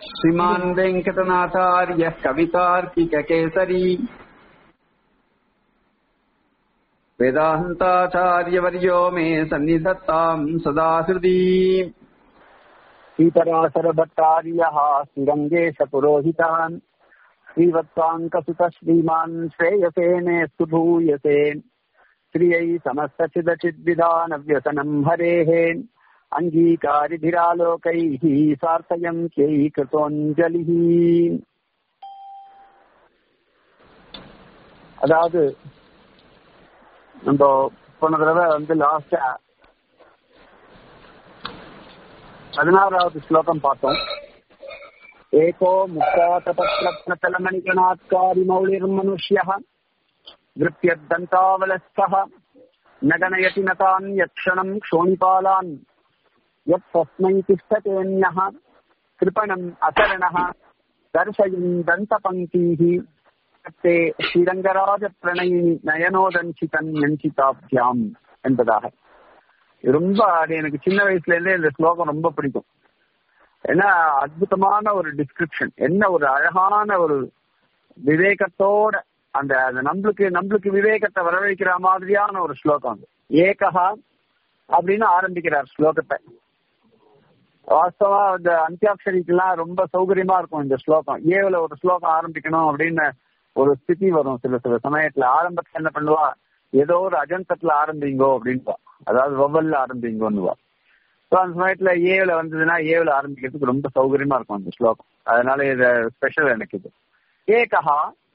श्रीमान् वेङ्कटनाथार्यः कवितार्किककेसरी वेदान्ताचार्यवर्यो मे सन्निधत्ताम् सदा हृदि श्रीपराशरभट्टार्यः श्रीरङ्गेशपुरोहितान् श्रीवत्साङ्कसुत श्रीमान् श्रेयसेनेस्तु भूयसे श्रियै समस्तचिदचिद्विधानव्यसनम् हरेः अङ्गीकारिभिरालोकैः सार्थयन्त्यै कृतोऽञ्जलिः அதாவது நம்ம போன தடவை வந்து லாஸ்டா பதினாறாவது ஸ்லோகம் பார்த்தோம் ஏகோ முக்தாத்தபத்ரத்னதலமணிகணாத்காரி மௌளிர்மனுஷ்யः वृत्त्यद्दन्तावलस्थः न गणयति न तान् यत्क्षणम् क्षोणिपालान् यत् तस्मै तिष्ठतेऽन्यः कृपणम् अचरणः दर्शयन् दन्तपङ्क्तीः ते ஸ்ரீரங்கராஜ-பிரணயினி நயனோதஞ்சிதன் யஞ்சிதாபியாம் என்பதாக இது ரொம்ப அது எனக்கு சின்ன வயசுல இருந்தே இந்த ஸ்லோகம் ரொம்ப பிடிக்கும் ஏன்னா அற்புதமான ஒரு டிஸ்கிரிப்ஷன் என்ன ஒரு அழகான ஒரு விவேகத்தோட அந்த அந்த நம்மளுக்கு நம்மளுக்கு விவேகத்தை வரவழைக்கிற மாதிரியான ஒரு ஸ்லோகம் அது ஏகஹா அப்படின்னு ஆரம்பிக்கிறார் ஸ்லோகத்தை வாஸ்தவா இந்த அந்தியாட்சரிக்கெல்லாம் ரொம்ப சௌகரியமா இருக்கும் இந்த ஸ்லோகம் ஏவுல ஒரு ஸ்லோகம் ஆரம்பிக்கணும் அப்படின்னு ஒரு ஸ்திதி வரும் சில சில சமயத்துல ஆரம்பத்துல என்ன பண்ணுவா ஏதோ ஒரு அஜந்தத்துல ஆரம்பிங்கோ அப்படின்வா அதாவது வவ்வல்ல ஆரம்பிங்கோன்னுவா ஸோ அந்த சமயத்துல ஏவுல வந்ததுன்னா ஏவுல ஆரம்பிக்கிறதுக்கு ரொம்ப சௌகரியமா இருக்கும் அந்த ஸ்லோகம் அதனால இது ஸ்பெஷல் எனக்கு இது ஏகஹா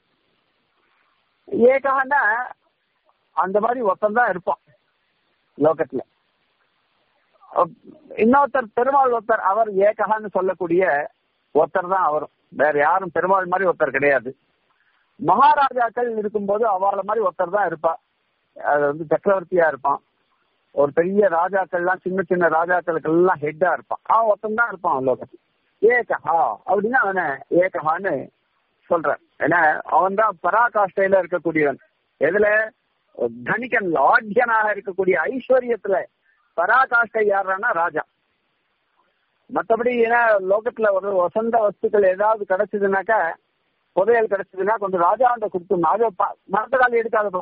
ஏகஹான்னா அந்த மாதிரி ஒருத்தன் தான் இருப்பான் லோகத்துல இன்னொருத்தர் பெருமாள் ஒருத்தர் அவர் ஏகஹான்னு சொல்லக்கூடிய ஒருத்தர் தான் அவரும் வேற யாரும் பெருமாள் மாதிரி ஒருத்தர் கிடையாது மகாராஜாக்கள் இருக்கும்போது அவளை மாதிரி ஒருத்தர் தான் இருப்பா அது வந்து சக்கரவர்த்தியா இருப்பான் ஒரு பெரிய ராஜாக்கள்லாம் சின்ன சின்ன ராஜாக்களுக்கு எல்லாம் ஹெட்டா இருப்பான் அவன் ஒருத்தன் தான் இருப்பான் லோகத்தில் ஏகஹா அப்படின்னு அவனை ஏகஹான்னு சொல்றான் ஏன்னா அவன் தான் பராகாஷ்டையில இருக்கக்கூடியவன் எதுல தனிக்கன் லாட்யனாக இருக்கக்கூடிய ஐஸ்வர்யத்துல பராகாஷ்டை யாருன்னா ராஜா மற்றபடி ஏன்னா லோகத்துல ஒரு வசந்த வஸ்துக்கள் ஏதாவது கிடைச்சதுனாக்கா புதையல் கிடைச்சதுன்னா கொஞ்சம் ராஜாண்ட கொடுத்துடணும் அது மரத்தகாலி எடுக்காதப்பா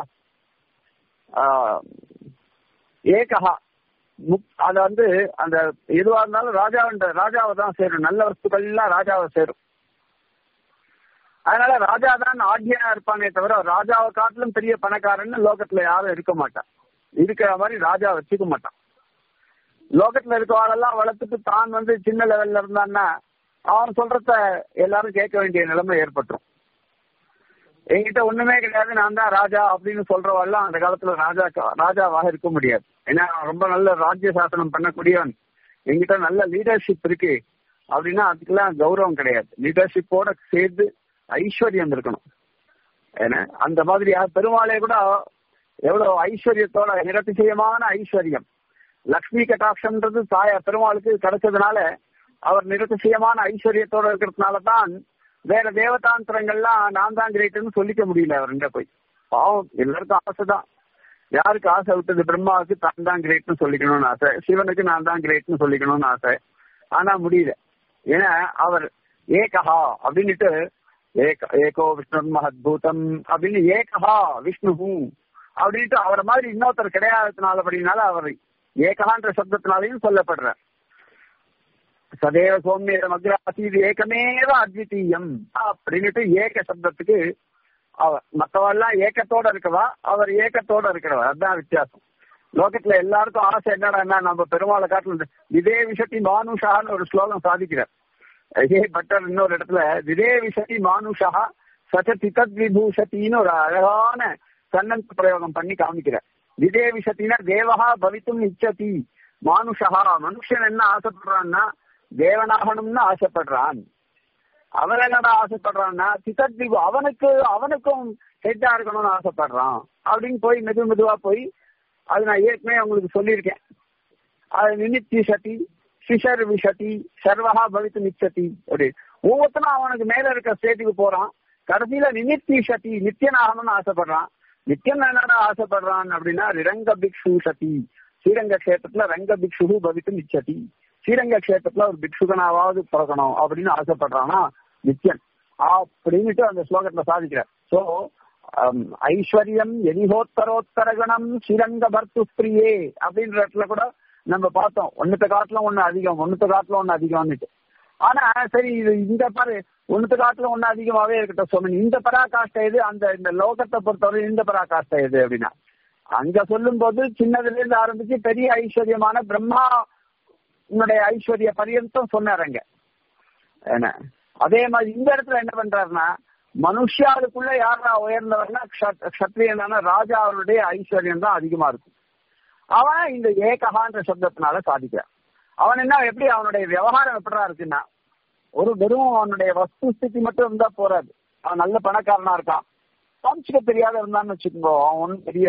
ஏகஹா அது வந்து அந்த எதுவா இருந்தாலும் ராஜாவின் ராஜாவை தான் சேரும் நல்ல வஸ்துக்கள் எல்லாம் ராஜாவை சேரும் அதனால ராஜா தான் ஆட்சியா இருப்பானே தவிர ராஜாவை காட்டிலும் பெரிய பணக்காரன்னு லோகத்துல யாரும் இருக்க மாட்டான் இருக்கிற மாதிரி ராஜா வச்சுக்க மாட்டான் லோகத்துல இருக்கவாளெல்லாம் வளர்த்துட்டு தான் வந்து சின்ன லெவல்ல இருந்தான்னா அவன் சொல்றத எல்லாரும் கேட்க வேண்டிய நிலைமை ஏற்பட்டுரும் என்கிட்ட ஒண்ணுமே கிடையாது நான் தான் ராஜா அப்படின்னு சொல்றவெல்லாம் அந்த காலத்துல ராஜா ராஜாவாக இருக்க முடியாது ஏன்னா ரொம்ப நல்ல ராஜ்ய சாசனம் பண்ணக்கூடியவன் என்கிட்ட நல்ல லீடர்ஷிப் இருக்கு அப்படின்னா அதுக்கெல்லாம் கௌரவம் கிடையாது லீடர்ஷிப்போட சேர்ந்து ஐஸ்வர்யம் இருக்கணும் ஏன்னா அந்த மாதிரியா பெருமாளே கூட எவ்வளவு ஐஸ்வர்யத்தோட நிரதிசயமான ஐஸ்வர்யம் லக்ஷ்மி கட்டாட்சம்ன்றது தாய பெருமாளுக்கு கிடைச்சதுனால அவர் நிரதிசயமான ஐஸ்வர்யத்தோட இருக்கிறதுனால தான் வேற தேவதாந்திரங்கள்லாம் நான் தான் கிரேட்டுன்னு சொல்லிக்க முடியல அவர்கிட்ட போய் பாவம் எல்லாருக்கும் ஆசை தான் யாருக்கு ஆசை விட்டது பிரம்மாவுக்கு தான் தான் கிரேட்னு சொல்லிக்கணும்னு ஆசை சிவனுக்கு நான் தான் கிரேட்னு சொல்லிக்கணும்னு ஆசை ஆனா முடியல ஏன்னா அவர் ஏகஹா அப்படின்னுட்டு ஏக ஏகோ விஷ்ணு மகத்பூதம் அப்படின்னு ஏகஹா விஷ்ணு அப்படின்ட்டு அவரை மாதிரி இன்னொருத்தர் கிடையாததுனால அப்படின்னால அவர் ஏகஹான்ற சப்தத்தினாலையும் சொல்லப்படுறார் சதேவ சோமியம் அக்ராசீது ஏகமேவ அத்விதீயம் அப்படின்னுட்டு ஏக சப்தத்துக்கு அவர் மற்றவெல்லாம் ஏக்கத்தோட இருக்கவா அவர் ஏக்கத்தோட இருக்கிறவா அதுதான் வித்தியாசம் லோகத்துல எல்லாருக்கும் ஆசை என்னடா நம்ம பெருமாளை காட்டுல இதே விஷயத்தி மானுஷான்னு ஒரு ஸ்லோகம் சாதிக்கிறார் இதே பட்டர் இன்னொரு இடத்துல விதே விஷதி மானுஷா சச்ச திதத் விபூஷத்தின்னு ஒரு அழகான சன்னந்த பிரயோகம் பண்ணி காமிக்கிறார் விதே விஷத்தினா தேவகா பவித்தும் இச்சதி மானுஷா மனுஷன் என்ன ஆசைப்படுறான்னா தேவனாகணும்னு ஆசைப்படுறான் அவன் என்னடா ஆசைப்படுறான்னா சிதத் விபு அவனுக்கு அவனுக்கும் ஹெட்டா இருக்கணும்னு ஆசைப்படுறான் அப்படின்னு போய் மெது மெதுவா போய் அது நான் ஏற்கனவே உங்களுக்கு சொல்லியிருக்கேன் அது நிமித்தி சதி சிஷர் விஷதி சர்வகா பவித்து நிச்சதி அப்படி ஒவ்வொருத்தனும் அவனுக்கு மேல இருக்க ஸ்டேட்டுக்கு போறான் கடைசியில நிமித்தி சதி நித்தியனாகணும்னு ஆசைப்படுறான் நித்தியன் என்னடா ஆசைப்படுறான் அப்படின்னா ரிரங்க பிக்ஷு சதி ஸ்ரீரங்க கஷேத்திரத்துல ரங்க பிக்ஷு பவித்து நிச்சதி ஸ்ரீரங்க கஷேத்திரத்துல ஒரு பிக்ஷுகனாவது பிறக்கணும் அப்படின்னு ஆசைப்படுறானா நித்யன் அப்படின்னுட்டு அந்த ஸ்லோகத்துல சாதிக்கிறார் சோ ஐஸ்வர்யம் எரிஹோத்தரோத்தரகணம் ஸ்ரீரங்க பர்த்து பிரியே அப்படின்ற இடத்துல கூட நம்ம பார்த்தோம் ஒன்னுத்த காட்டுல ஒண்ணு அதிகம் ஒன்னுத்த காட்டுல ஒண்ணு அதிகம்னுட்டு ஆனா சரி இது இந்த பாரு ஒன்னுத்த காட்டுல ஒண்ணு அதிகமாவே இருக்கட்டும் சுவாமி இந்த பராகாஷ்ட எது அந்த இந்த லோகத்தை பொறுத்தவரை இந்த பராகாஷ்ட எது அப்படின்னா அங்க சொல்லும் போது சின்னதுல இருந்து ஆரம்பிச்சு பெரிய ஐஸ்வர்யமான பிரம்மா உன்னுடைய ஐஸ்வர்ய பரியந்தம் சொன்னாருங்க என்ன அதே மாதிரி இந்த இடத்துல என்ன பண்றாருன்னா மனுஷாளுக்குள்ள யாரா உயர்ந்தவர்னா கஷத்திரியனான ராஜா அவருடைய ஐஸ்வர்யம் தான் அதிகமா இருக்கும் அவன் இந்த ஏகஹான்ற சப்தத்தினால சாதிக்கிறான் அவன் என்ன எப்படி அவனுடைய விவகாரம் எப்படா இருக்குன்னா ஒரு வெறும் அவனுடைய வஸ்து ஸ்திதி மட்டும் இருந்தா போறாது அவன் நல்ல பணக்காரனா இருக்கான் காமிச்சிக்க தெரியாத இருந்தான்னு வச்சுக்கோங்க அவன் ஒன்றும் பெரிய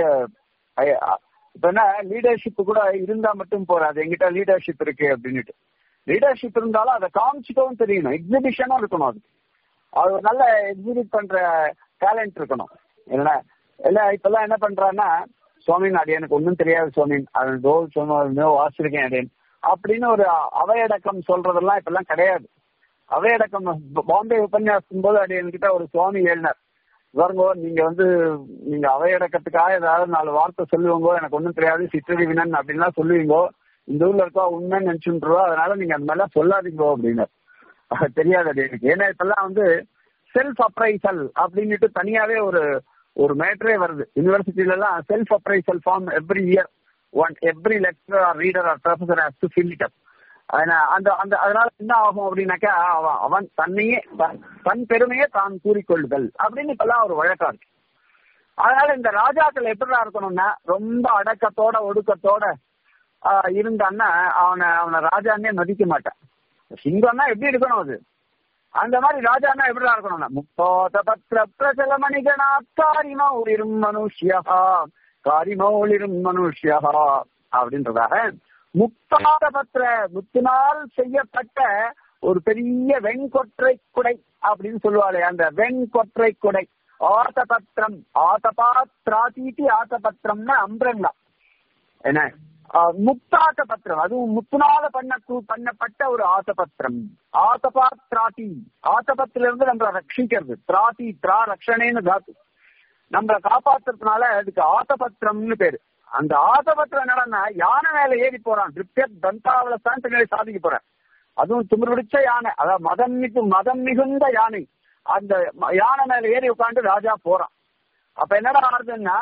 இப்ப என்ன லீடர்ஷிப் கூட இருந்தா மட்டும் போறாது எங்கிட்ட லீடர்ஷிப் இருக்கு அப்படின்னுட்டு லீடர்ஷிப் இருந்தாலும் அதை காமிச்சிக்கவும் தெரியணும் எக்ஸிபிஷனும் இருக்கணும் அது அது ஒரு நல்ல எக்ஸிபிட் பண்ற டேலண்ட் இருக்கணும் என்ன இல்ல இப்பெல்லாம் என்ன பண்றான்னா சுவாமின் அது எனக்கு ஒன்றும் தெரியாது சுவாமின் அது தோ சொன்ன வாசிருக்கேன் அப்படின்னு அப்படின்னு ஒரு அவையடக்கம் சொல்றதெல்லாம் இப்பெல்லாம் கிடையாது அவையடக்கம் பாம்பே உபன்யாசம் போது அது என்கிட்ட ஒரு சுவாமி எழுதினார் பாருங்கோ நீங்க வந்து நீங்க அவையடக்கத்துக்காக ஏதாவது நாலு வார்த்தை சொல்லுவீங்கோ எனக்கு ஒன்றும் தெரியாது சிற்றடி வினன் அப்படின்லாம் சொல்லுவீங்கோ இந்த ஊர்ல இருக்கா உண்மைன்னு நினைச்சுருவா அதனால நீங்க அந்த மாதிரிலாம் சொல்லாதீங்கோ அப்படின்னு தெரியாது அது எனக்கு ஏன்னா இப்பெல்லாம் வந்து செல்ஃப் அப்ரைசல் அப்படின்னுட்டு தனியாவே ஒரு ஒரு மேட்ரே வருது யூனிவர்சிட்டில எல்லாம் self appraisal form every year one every lecturer or reader or professor has to fill it up அந்த அந்த அதனால என்ன ஆகும் அப்படின்னாக்கா அவன் அவன் தன்னையே தன் பெருமையை தான் கூறிக்கொள்ளுதல் அப்படின்னு இப்பெல்லாம் ஒரு வழக்கம் இருக்கு அதனால இந்த ராஜாக்கள் எப்படிதான் இருக்கணும்னா ரொம்ப அடக்கத்தோட ஒடுக்கத்தோட இருந்தான்னா அவனை அவனை ராஜான்னே மதிக்க மாட்டான் சிங்கம்னா எப்படி இருக்கணும் அது அந்த மாதிரி ராஜான்னா எப்படிதான் இருக்கணும்னா முப்போத பத்திர பிரசல மணிகனா காரிமௌலிரும் மனுஷ்யா காரிமௌலிரும் மனுஷ்யா அப்படின்றதாக முப்பாத பத்திர முத்தினால் செய்யப்பட்ட ஒரு பெரிய வெண்கொற்றை குடை அப்படின்னு சொல்லுவாளே அந்த வெண்கொற்றை குடை ஆத்தபத்திரம் ஆத்தபாத்ராதீதி ஆத்தபத்திரம்னா அம்பிரல்லா என்ன முக்தாத்த பத்திரம் அதுவும் முத்துனால பண்ண பண்ணப்பட்ட ஒரு ஆத்தபத்திரம் ஆத்தபா திராட்டி ஆத்தபத்திலிருந்து நம்மளை ரட்சிக்கிறது திராட்டி திரா ரக்ஷணேன்னு தாத்து நம்மளை காப்பாத்துறதுனால அதுக்கு ஆத்தபத்திரம்னு பேரு அந்த ஆத்தபத்திரம் என்னடா யானை மேல ஏறி போறான் திருப்தியத் தந்தாவலஸ்தான் பின்னாடி சாதிக்க போறேன் அதுவும் திமிர் பிடிச்ச யானை அதாவது மதம் மிகு மதம் மிகுந்த யானை அந்த யானை மேல ஏறி உட்காந்து ராஜா போறான் அப்ப என்னடா ஆறுதுன்னா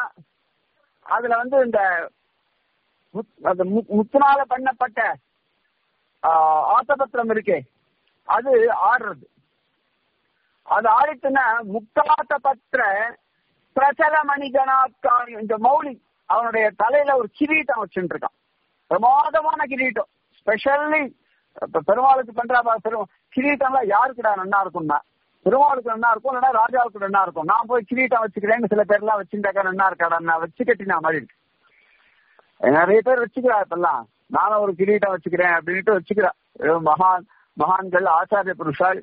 அதுல வந்து இந்த அந்த முத்துனால பண்ணப்பட்ட ஆத்தபத்திரம் இருக்கே அது ஆடுறது அது ஆடிட்டுன்னா முக்காத்த பத்திர பிரச்சல மணிகனாக்காரி இந்த மௌலி அவனுடைய தலையில ஒரு கிரீட்டம் வச்சுட்டு இருக்கான் பிரமாதமான கிரீட்டம் ஸ்பெஷல்லி பெருமாளுக்கு பண்றா பெரும் கிரீட்டம்லாம் யாருக்குடா நன்னா இருக்கும்னா பெருமாளுக்கு நன்னா இருக்கும் இல்லைன்னா ராஜாவுக்கு நன்னா இருக்கும் நான் போய் கிரீட்டம் வச்சுக்கிறேன்னு சில பேர்லாம் வச்சுட்டாக்கா நன்னா இருக்காடா நான் வச்சு கட்டினா மாதிரி இருக்கு நிறைய பேர் வச்சுக்கிறா இப்பெல்லாம் நானும் ஒரு கிரீட்டம் வச்சுக்கிறேன் அப்படின்ட்டு வச்சுக்கிறா மகான் மகான்கள் ஆச்சாரிய புருஷால்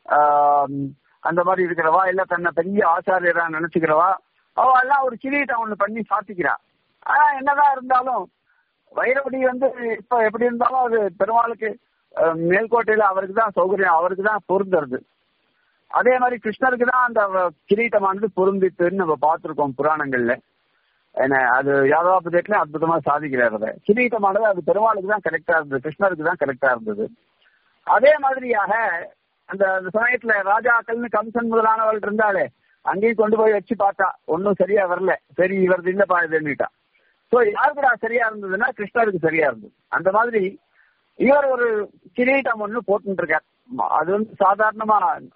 அந்த மாதிரி இருக்கிறவா இல்ல தன்னை பெரிய ஆச்சாரியரா நினைச்சுக்கிறவா அவ எல்லாம் ஒரு கிரீட்டம் ஒண்ணு பண்ணி சாத்திக்கிறா ஆனா என்னதான் இருந்தாலும் வைரவடி வந்து இப்ப எப்படி இருந்தாலும் அது பெருமாளுக்கு மேல்கோட்டையில அவருக்கு தான் சௌகரியம் அவருக்கு தான் பொருந்துறது அதே மாதிரி கிருஷ்ணருக்கு தான் அந்த கிரீட்டமானது பொருந்தித்துன்னு நம்ம பார்த்திருக்கோம் புராணங்கள்ல என்ன அது யாதவாபதேட்ல அற்புதமா சாதிக்கிறார் அதை கிரீட்டமானது அது பெருமாளுக்கு தான் கரெக்டா இருந்தது கிருஷ்ணருக்கு தான் கரெக்டா இருந்தது அதே மாதிரியாக அந்த அந்த சமயத்துல ராஜாக்கள்னு கம்சன் முதலானவர்கள் இருந்தாலே அங்கேயும் கொண்டு போய் வச்சு பார்த்தா ஒன்னும் சரியா வரல சரி இவரது இல்லப்பா இதுன்னுட்டா சோ யாருக்குடா சரியா இருந்ததுன்னா கிருஷ்ணருக்கு சரியா இருந்தது அந்த மாதிரி இவர் ஒரு கிரீட்டம் ஒண்ணு போட்டு இருக்கார் அது வந்து சாதாரணமா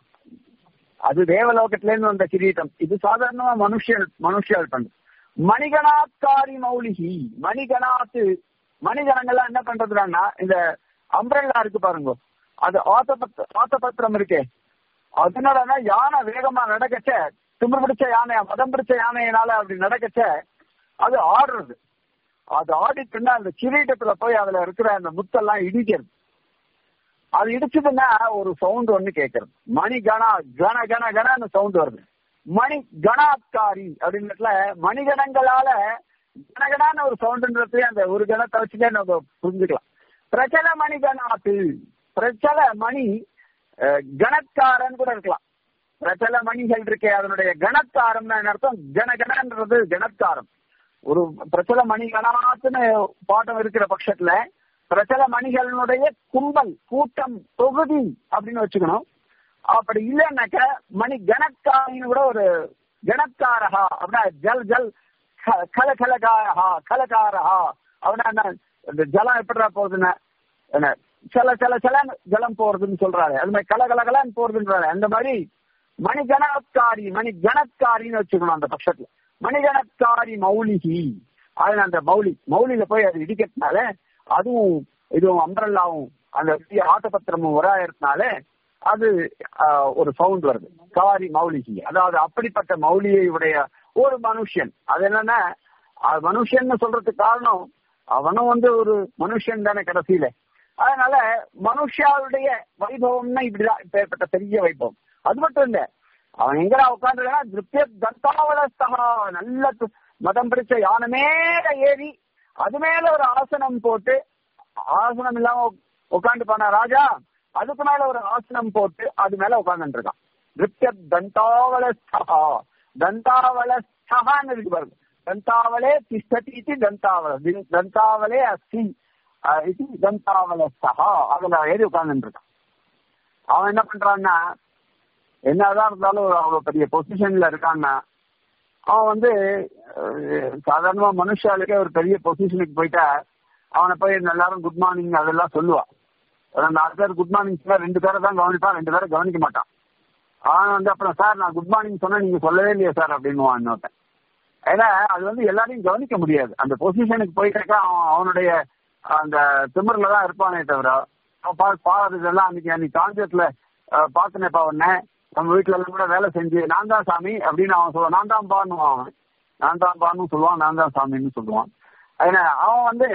அது தேவலோகத்துல இருந்து வந்த கிரீட்டம் இது சாதாரணமா மனுஷியல் மனுஷியால் பண்ணு மணிகணாத்காரி மௌலிகி மணிகணாத்து மணிகணங்கள்லாம் என்ன பண்றதுன்னா இந்த அம்பிரல்லா இருக்கு பாருங்க அது ஆத்தபத் ஆத்தபத்திரம் இருக்கே அதனால யானை வேகமா நடக்கச்ச திமிர் பிடிச்ச யானை மதம் பிடிச்ச யானையினால அப்படி நடக்கச்ச அது ஆடுறது அது ஆடிட்டுன்னா அந்த கிரீட்டத்துல போய் அதுல இருக்கிற அந்த முத்தெல்லாம் இடிக்கிறது அது இடிச்சதுன்னா ஒரு சவுண்ட் ஒண்ணு கேட்கறது மணி கணா கன கன கன அந்த சவுண்ட் வருது மணி கணாத்காரி அப்படின்றதுல மணிகணங்களால கனகனான ஒரு சவுண்ட்ன்றதே அந்த ஒரு கணத்தை வச்சுட்டே நம்ம புரிஞ்சுக்கலாம் பிரச்சல மணி கணாத்து பிரச்சல மணி அஹ், கணக்காரன் கூட இருக்கலாம் பிரச்சல மணிகள் இருக்கே அதனுடைய கணக்காரம்னா என்ன அர்த்தம் கணகணன்றது கணக்காரம் ஒரு பிரச்சல மணி கணாத்துன்னு பாட்டம் இருக்கிற பட்சத்துல பிரச்சல மணிகளினுடைய கும்பல் கூட்டம் தொகுதி அப்படின்னு வச்சுக்கணும் அப்படி இல்லைன்னாக்க மணி கணக்காரின்னு கூட ஒரு கணக்காரஹா அப்படின்னா ஜல் ஜல் க- கல கலகாரஹா கலகாரஹா அப்படின்னா என்ன இந்த ஜலம் எப்படிடா போகுதுன்னு என்ன சில சில சில ஜலம் போறதுன்னு சொல்றாரு அது மாதிரி கல கல கலன்னு போறதுன்றாரு அந்த மாதிரி மணிகணக்காரி மணி கணக்காரின்னு வச்சுக்கணும் அந்த பட்சத்துல மணிகணக்காரி மௌலிகி அது அந்த மௌலி மௌலியில போய் அது இடிக்கிறதுனால அதுவும் இதுவும் அம்பரல்லாவும் அந்த பெரிய ஆட்டபத்திரமும் ஒராயிரத்தினால அது ஆஹ், ஒரு சவுண்ட் வருது காரி மௌலிகி அதாவது அப்படிப்பட்ட மௌலியை உடைய ஒரு மனுஷன் அது என்னன்னா அது மனுஷன்னு சொல்றதுக்கு காரணம் அவனும் வந்து ஒரு மனுஷன் தானே கடைசியில அதனால மனுஷாவுடைய வைபவம்னா இப்படிதான் இப்பேற்பட்ட பெரிய வைபவம் அது மட்டும் இல்ல அவன் எங்கடா உட்காந்துருக்கான் திருப்திய தந்தாவலஸ்தகா நல்ல து- மதம் பிடிச்ச யானை மேல ஏறி அது மேல ஒரு ஆசனம் போட்டு ஆசனம் இல்லாம உட்காந்து போனா ராஜா அதுக்கு மேல ஒரு ஆசனம் போட்டு அது மேல உட்கார்ந்துட்டு இருக்கான் திருப்திய தந்தாவலஸ்தகா தந்தாவலஸ்தகான்னு இருக்கு பாருங்க தந்தாவலே திஷ்டதி இது தந்தாவல தி- தந்தாவலே அஸ்தி அஹ், இது தந்தாவலஸ்தகா அதுல ஏறி உட்கார்ந்துட்டு இருக்கான் அவன் என்ன பண்றான்னா என்னதான் இருந்தாலும் ஒரு அவ்வளவு பெரிய பொசிஷன்ல இருக்கான்னா அவன் வந்து அஹ், சாதாரணமா மனுஷாளுக்கே ஒரு பெரிய பொசிஷனுக்கு போயிட்டா அவனை போய் எல்லாரும் குட் மார்னிங் அதெல்லாம் சொல்லுவான் ஒரு நாலு பேர் குட் மார்னிங் சொன்னா ரெண்டு பேரை தான் கவனிப்பான் ரெண்டு பேரை கவனிக்க மாட்டான் அவன் வந்து அப்புறம் சார் நான் குட் மார்னிங் சொன்னா நீங்க சொல்லவே இல்லையா சார் அப்படின்னுவான் இன்னொருத்தன் ஏன்னா அது வந்து எல்லாரையும் கவனிக்க முடியாது அந்த பொசிஷனுக்கு போயிட்டாக்கா அவன் அவனுடைய அந்த திமிர்ல தான் இருப்பானே தவிர அவன் பா பாரு இதெல்லாம் அன்னைக்கு அன்னைக்கு கான்செப்ட்ல பாத்துனேப்பா உடனே நம்ம வீட்டுல எல்லாம் கூட வேலை செஞ்சு நான் தான் சாமி அப்படின்னு அவன் சொல்லுவான் நான் தான் பான்னுவான் அவன் நான் தான் பான்னு சொல்லுவான் நான் தான் சாமின்னு சொல்லுவான் ஏன்னா அவன் வந்து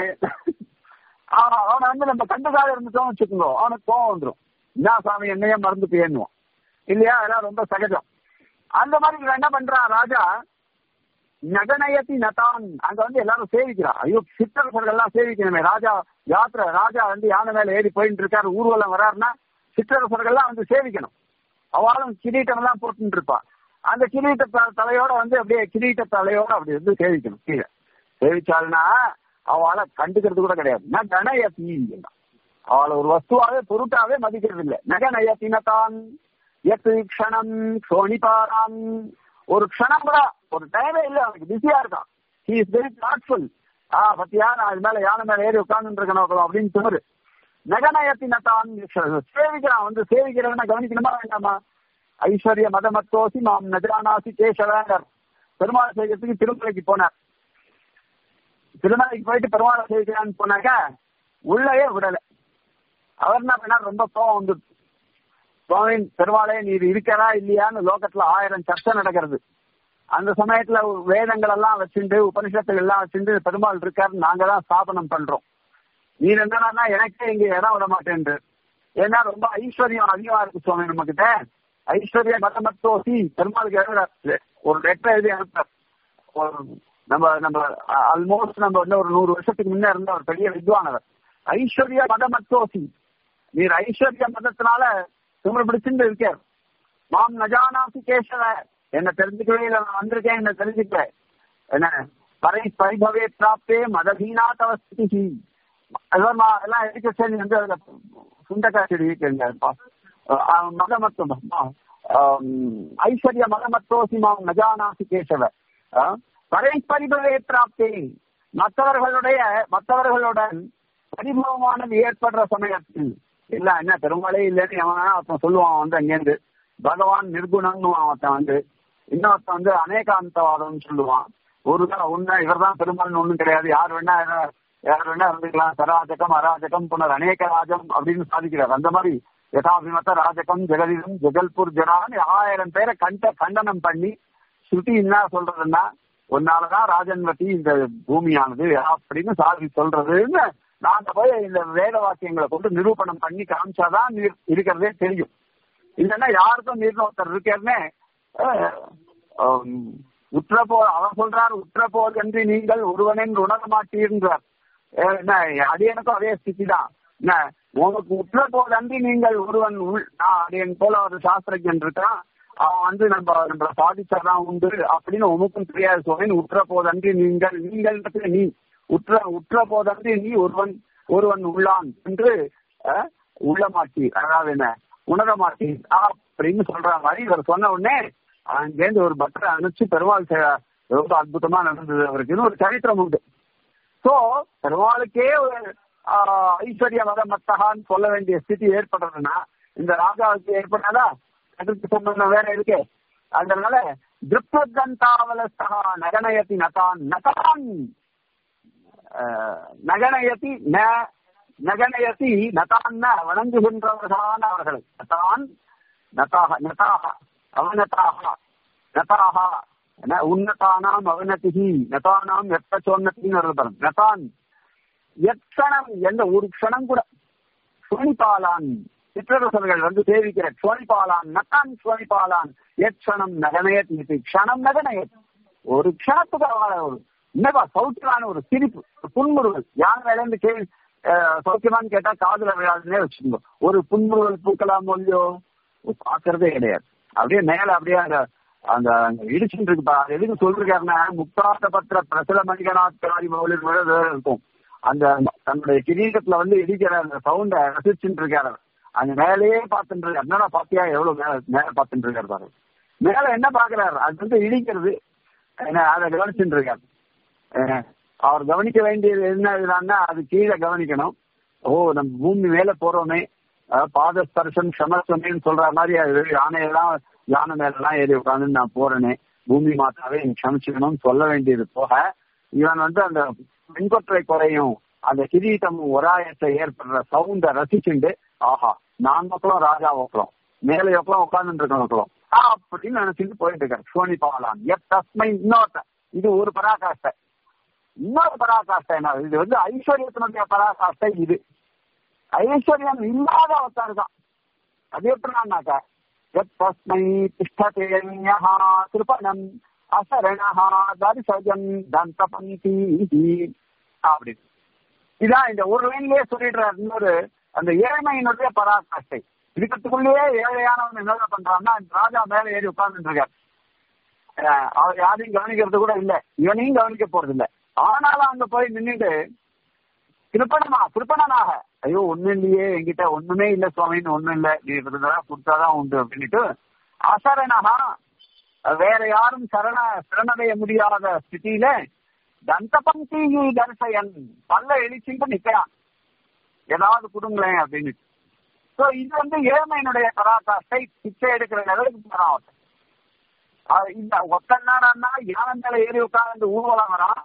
அவன் அவனை வந்து நம்ம கண்டுக்காத இருந்துட்டோம் வச்சுக்கோங்க அவனுக்கு கோவம் வந்துடும் என்ன சாமி என்னையே மறந்து பேணுவான் இல்லையா அதெல்லாம் ரொம்ப சகஜம் அந்த மாதிரி இவன் என்ன பண்றான் ராஜா நகநயத்தி நதான் அங்க வந்து எல்லாரும் சேவிக்கிறான் ஐயோ சிற்றரசர்கள் எல்லாம் சேவிக்கணுமே ராஜா யாத்திரை ராஜா வந்து யானை மேல ஏறி போயிட்டு இருக்காரு ஊர்வலம் வராருன்னா சிற்றரசர்கள் எல்லாம் வந்து சேவிக்கணும் அவளும் கிரீட்டம் எல்லாம் போட்டுட்டு இருப்பான் அந்த கிரீட்ட த- தலையோட வந்து அப்படியே கிரீட்ட தலையோட அப்படி வந்து சேவிக்கணும் கீழே சேவிச்சாள்னா அவளை கண்டுக்கிறது கூட கிடையாது நான் கணயத்தி அவளை ஒரு வஸ்துவாவே பொருட்டாவே மதிக்கிறது இல்லை நகநயத்தினதான் எத்து க்ஷணம் சோனிபாரான் ஒரு க்ஷணம் கூட ஒரு டைமே இல்ல அவனுக்கு பிஸியா இருக்கான் ஹி இஸ் வெரி தாட்ஃபுல் ஆ பத்தியா நான் அது மேல யானை மேல ஏறி உட்கார்ந்து இருக்கணும் அப்படின்னு சொன்னாரு நகநயத்தினதான் சேவிக்கிறான் வந்து சேவிக்கிறவன கவனிக்கணுமா வேண்டாமா ஐஸ்வர்ய மதமத்தோசி மாம் நஜானாசி கேசவனர் பெருமாள் சேவிக்கிறதுக்கு திருமலைக்கு போனார் திருமலைக்கு போயிட்டு பெருமாளை சேவிக்கிறான்னு போனாக்க உள்ளவே விடல அவர் என்ன பண்ணார் ரொம்ப கோவம் வந்து சுவாமி பெருமாளே நீர் இருக்கிறா இல்லையான்னு லோகத்துல ஆயிரம் சர்ச்சை நடக்கிறது அந்த சமயத்துல வேதங்கள் எல்லாம் வச்சுட்டு உபனிஷத்துகள் எல்லாம் வச்சுட்டு பெருமாள் இருக்காரு நாங்க தான் ஸ்தாபனம் பண்றோம் நீர் என்னன்னா எனக்கே இங்க இடம் விட மாட்டேன்று ஏன்னா ரொம்ப ஐஸ்வர்யம் அதிகமா இருக்கு சுவாமி நம்ம கிட்ட ஐஸ்வர்ய மதமத்தோசி பெருமாளுக்கு எழுதுறாரு ஒரு லெட்டர் எழுதி அனுப்புறார் ஒரு நம்ம நம்ம ஆல்மோஸ்ட் நம்ம வந்து ஒரு நூறு வருஷத்துக்கு முன்ன இருந்த ஒரு பெரிய வித்வானவர் ஐஸ்வர்ய மதமத்தோசி நீர் ஐஸ்வர்ய மதத்தினால திமிரு பிடிச்சுட்டு இருக்கார் மாம் நஜானாசி கேசவ என்ன தெரிஞ்சுக்கவே இல்லை நான் வந்திருக்கேன் என்ன தெரிஞ்சுக்கல என்ன பரை பரிபவே பிராப்தே மதஹீனா தவஸ்தி அதெல்லாம் நான் எல்லாம் எடுக்க சரி வந்து அதுல சுண்டக்காய் செடி இருக்கிறீங்க மதமத்துவம் ஐஸ்வர்ய மதமத்தோசி மாம் நஜானாசி கேசவ பரை பரிபவே பிராப்தே மற்றவர்களுடைய மற்றவர்களுடன் பரிபவமானது ஏற்படுற சமயத்தில் இல்ல என்ன பெருமாளே இல்லைன்னு எவனா ஒருத்தன் சொல்லுவான் வந்து அங்கேருந்து பகவான் நிர்குணம்னு ஒருத்தன் வந்து இன்னொருத்தன் வந்து அநேகாந்தவாதம்னு சொல்லுவான் ஒரு தான் ஒண்ணு இவர் தான் பெருமாள்னு ஒண்ணும் கிடையாது யார் வேணா யார் வேணா இருந்துக்கலாம் சராஜகம் அராஜகம் புனர் அநேக ராஜம் அப்படின்னு சாதிக்கிறார் அந்த மாதிரி யதாபிமத ராஜகம் ஜெகதிதம் ஜெகல்பூர் ஜனான்னு ஆயிரம் பேரை கண்ட கண்டனம் பண்ணி ஸ்ருதி என்ன சொல்றதுன்னா உன்னாலதான் ராஜன்வதி இந்த பூமியானது அப்படின்னு சாதி சொல்றதுன்னு நாங்க போய் இந்த வேத வாக்கியங்களை கொண்டு நிரூபணம் பண்ணி காமிச்சாதான் நீர் இருக்கிறதே தெரியும் இல்லைன்னா யாருக்கும் நீர்னு ஒருத்தர் இருக்கேன்னு உற்ற போ அவர் சொல்றார் உற்ற போதன்றி நீங்கள் ஒருவனின் உணர மாட்டீர்ன்றார் என்ன அது எனக்கும் அதே ஸ்திதி தான் என்ன உனக்கு உற்ற போதன்றி நீங்கள் ஒருவன் உள் என் போல ஒரு சாஸ்திரஜன் இருக்கான் அவன் வந்து நம்ம நம்மள சாதிச்சாதான் உண்டு அப்படின்னு உனக்கும் தெரியாது சோழன் உற்ற போதன்றி நீங்கள் நீங்கள் நீ உற்ற உற்ற போதன்றி நீ ஒருவன் ஒருவன் உள்ளான் என்று அஹ், உள்ள மாட்டி அதாவது என்ன உணர மாட்டி அப்படின்னு சொல்ற மாதிரி இவர் சொன்ன உடனே அங்கேருந்து ஒரு பட்டரை அனுப்பிச்சு பெருமாள் சே- ரொம்ப அற்புதமா நடந்தது அவருக்கு ஒரு சரித்திரம் உண்டு சோ பெருமாளுக்கே ஒரு ஆஹ், ஐஸ்வர்ய மதமத்தகான்னு சொல்ல வேண்டிய ஸ்திதி ஏற்படுறதுன்னா இந்த ராஜாவுக்கு ஏற்படாதா அதுக்கு சம்பந்தம் வேற இருக்கு அதனால திருப்தந்தாவலஸ்தகா நகனயதி நதான் நதான் ஆஹ், நகனயதி ந நகனயதி நதான் வணங்குகின்றவர்களான அவர்களை நதான் நதாக நதாக அவனதாக நதாக ந- உன்னதானாம் அவனதிகி நதானாம் எப்பச்சோன்னத்தின்னு அருள்பரம் நதான் எத்தனம் எந்த ஒரு க்ஷணம் கூட சுவனிபாலான் சிற்றரசர்கள் வந்து சேவிக்கிற சுவனிபாலான் நட்டான் சுவனிபாலான் எக்ஷணம் நகனயத் இது க்ஷணம் நகனயத் ஒரு க்ஷணத்துக்கு அவளை ஒரு என்னப்பா சௌக்கியமான ஒரு சிரிப்பு ஒரு புன்முறுவல் யார் மேல இருந்து கேள்வி அஹ், சௌக்கியமான்னு கேட்டா காதுல விழாதுன்னே வச்சுக்கோங்க ஒரு புன்முறுவல் பூக்கலாம் இல்லையோ பாக்குறதே கிடையாது அப்படியே மேல அப்படியே அந்த அந்த அங்க இடிச்சுட்டு இருக்குப்பா அது எதுக்கு சொல்லிருக்காருன்னா முக்தாத்த பத்திர பிரசல மணிகநாத்காரி மௌலிர் மேல வேற இருக்கும் அந்த தன்னுடைய கிரீடத்துல வந்து இடிக்கிற அந்த சவுண்ட ரசிச்சுட்டு இருக்காரு அங்க மேலேயே பார்த்துட்டு இருக்காரு என்னடா பாத்தியா எவ்வளவு மேல மேல பார்த்துட்டு இருக்காரு பாரு மேல என்ன பாக்குறாரு அது வந்து இடிக்கிறது என்ன அதை கவனிச்சுட்டு இருக்காரு அஹ் அவர் கவனிக்க வேண்டியது என்ன இதுனா அது கீழே கவனிக்கணும் ஓ நம்ம பூமி மேல போறோமே அஹ் பாதஸ்பர்ஷம் சமஸ்வமேன்னு சொல்ற மாதிரி அது யானையெல்லாம் யானை மேல எல்லாம் ஏறி உட்காந்து நான் போறேனே பூமி மாதாவே எனக்கு சமைச்சுக்கணும்னு சொல்ல வேண்டியது போக இவன் வந்து அந்த வெண்கொற்றை குறையும் அந்த கிரீட்டம் ஒராயத்தை ஏற்படுற சவுண்ட ரசிச்சுண்டு ஆஹா நான் மக்களும் ராஜா மக்களும் மேலே மக்களும் உட்கார்ந்து இருக்க மக்களும் அப்படின்னு நினைச்சிட்டு போயிட்டு இருக்காரு சோனி பாலான் எப் தஸ்மை இன்னொருத்த இது ஒரு பராகாஷ்டை இன்னொரு பராகாஷ்டை என்ன இது வந்து ஐஸ்வர்யத்தினுடைய பராகாஷ்டை இது ஐஸ்வர்யம் இல்லாத அவத்தார் தான் அது எப்படின்னாக்கா எத் தஸ்மை திஷ்டதேன்யஹா கிருபணம் அசரணஹா தரிசஜம் தந்தபந்தி அப்படி இதான் இந்த ஒரு லைன்லயே சொல்லிடுறாரு இன்னொரு அந்த ஏழ்மையினுடைய பராகாஷ்டை இருக்கிறதுக்குள்ளேயே ஏழையானவன் என்ன பண்றான்னா இந்த ராஜா மேல ஏறி உட்கார்ந்துட்டு இருக்காரு அஹ் அவர் யாரையும் கவனிக்கிறது கூட இல்ல இவனையும் கவனிக்க போறது இல்ல ஆனாலும் அங்க போய் நின்னுட்டு கிருப்பணமா கிருப்பணனாக ஐயோ ஒண்ணு இல்லையே என்கிட்ட ஒண்ணுமே இல்ல சுவாமின்னு ஒண்ணும் இல்ல நீ இருந்தா கொடுத்தாதான் உண்டு அப்படின்ட்டு அசரணகா வேற யாரும் சரண சரணடைய முடியாத ஸ்திதியில தந்த பங்கி தரிசயன் பல்ல எழுச்சிட்டு நிக்கிறான் ஏதாவது கொடுங்களேன் அப்படின்னு சோ இது வந்து ஏழ்மையினுடைய பராகாஷ்டை பிச்சை எடுக்கிற லெவலுக்கு போறான் அவன் அஹ் இந்த ஒத்தன்னாடான்னா யானை மேல ஏறி உட்கார்ந்து ஊர்வலம் வரான்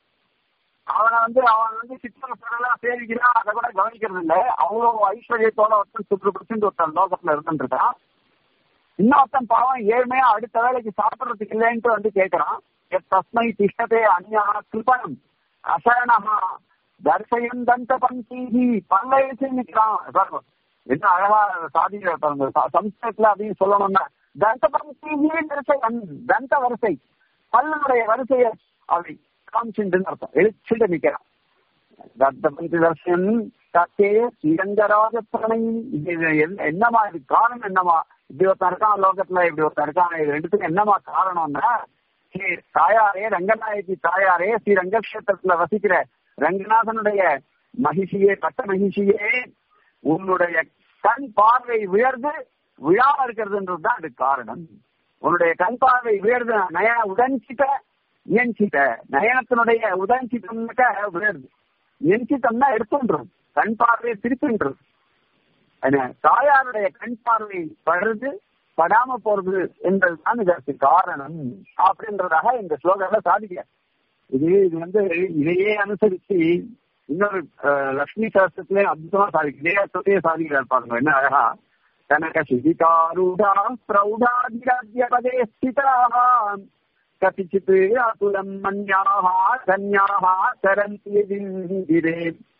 அவனை வந்து அவன் வந்து சித்திரலாம் சேவிக்கிறான் அதை கூட கவனிக்கிறது இல்ல அவ்வளவு ஐஸ்வர்யத்தோட ஒருத்தன் சுற்று பிடிச்சிட்டு ஒருத்தன் லோகத்துல இருந்துட்டு இருக்கான் இன்னொருத்தன் பாவம் ஏழ்மையா அடுத்த வேலைக்கு சாப்பிடறதுக்கு இல்லைன்ட்டு வந்து கேட்கறான் எத் தஸ்மை திஷ்டதே அந்யா கிருபணம் அசரணமா தர்சயம் தந்த பங்கீகி பல்ல எழுச்சி நிக்கிறான் பாருங்க என்ன அழகா சாதிக்கிற பாருங்க ச- சம்ஸ்கிருதத்துல அப்படின்னு சொல்லணும்னா தந்த பங்கீகி தரிசயம் தந்த வரிசை பல்லுடைய வரிசைய அப்படி காமிச்சுட்டு அர்த்தம் எழுச்சிட்டு நிக்கிறான் தத்தபந்தி தர்ஷன் தத்தே ஸ்ரீரங்கராஜ பிரணை இது என்ன- என்னமா இது காரணம் என்னமா இப்படி ஒருத்தன் இருக்கான் லோகத்துல இப்படி ஒருத்தன் இருக்கான் இது ரெண்டுத்துக்கும் என்னமா காரணம்னா ஸ்ரீ தாயாரே ரங்கநாயகி தாயாரே ஸ்ரீ ரங்கக்ஷேத்திரத்துல வசிக்கிற ரங்கநாதனுடைய மகிஷியே பட்ட மகிஷியே உன்னுடைய கண் பார்வை உயர்ந்து விழாம இருக்கிறதுன்றது தான் அதுக்கு காரணம் உன்னுடைய கண் பார்வை உயர்ந்து நயன உடன்சிட்ட இயஞ்சிட்ட நயனத்தினுடைய உதஞ்சிட்டம்னாக்க உயர்ந்து எஞ்சிட்டம்னா எடுத்துன்றது கண் பார்வையை திருப்பின்றது என்ன, தாயாருடைய கண் பார்வை படுறது படாம போறது என்பதுதான் இதற்கு காரணம் அப்படின்றதாக இந்த ஸ்லோகத்துல சாதிக்க இது இது வந்து இதையே அனுசரிச்சு இன்னொரு அஹ், லக்ஷ்மி சாஸ்திரத்திலே அற்புதமா சாதிக்க இதே அர்த்தத்தையே சாதிக்கிறார் பாருங்க என்ன அழகா கனக சிதிகாரூடா பிரௌடாதிராஜ்ய பதே ஸ்திதாः கதிச்சித் அகுலம் மன்யாः கன்யாः சரந்தி விந்திரே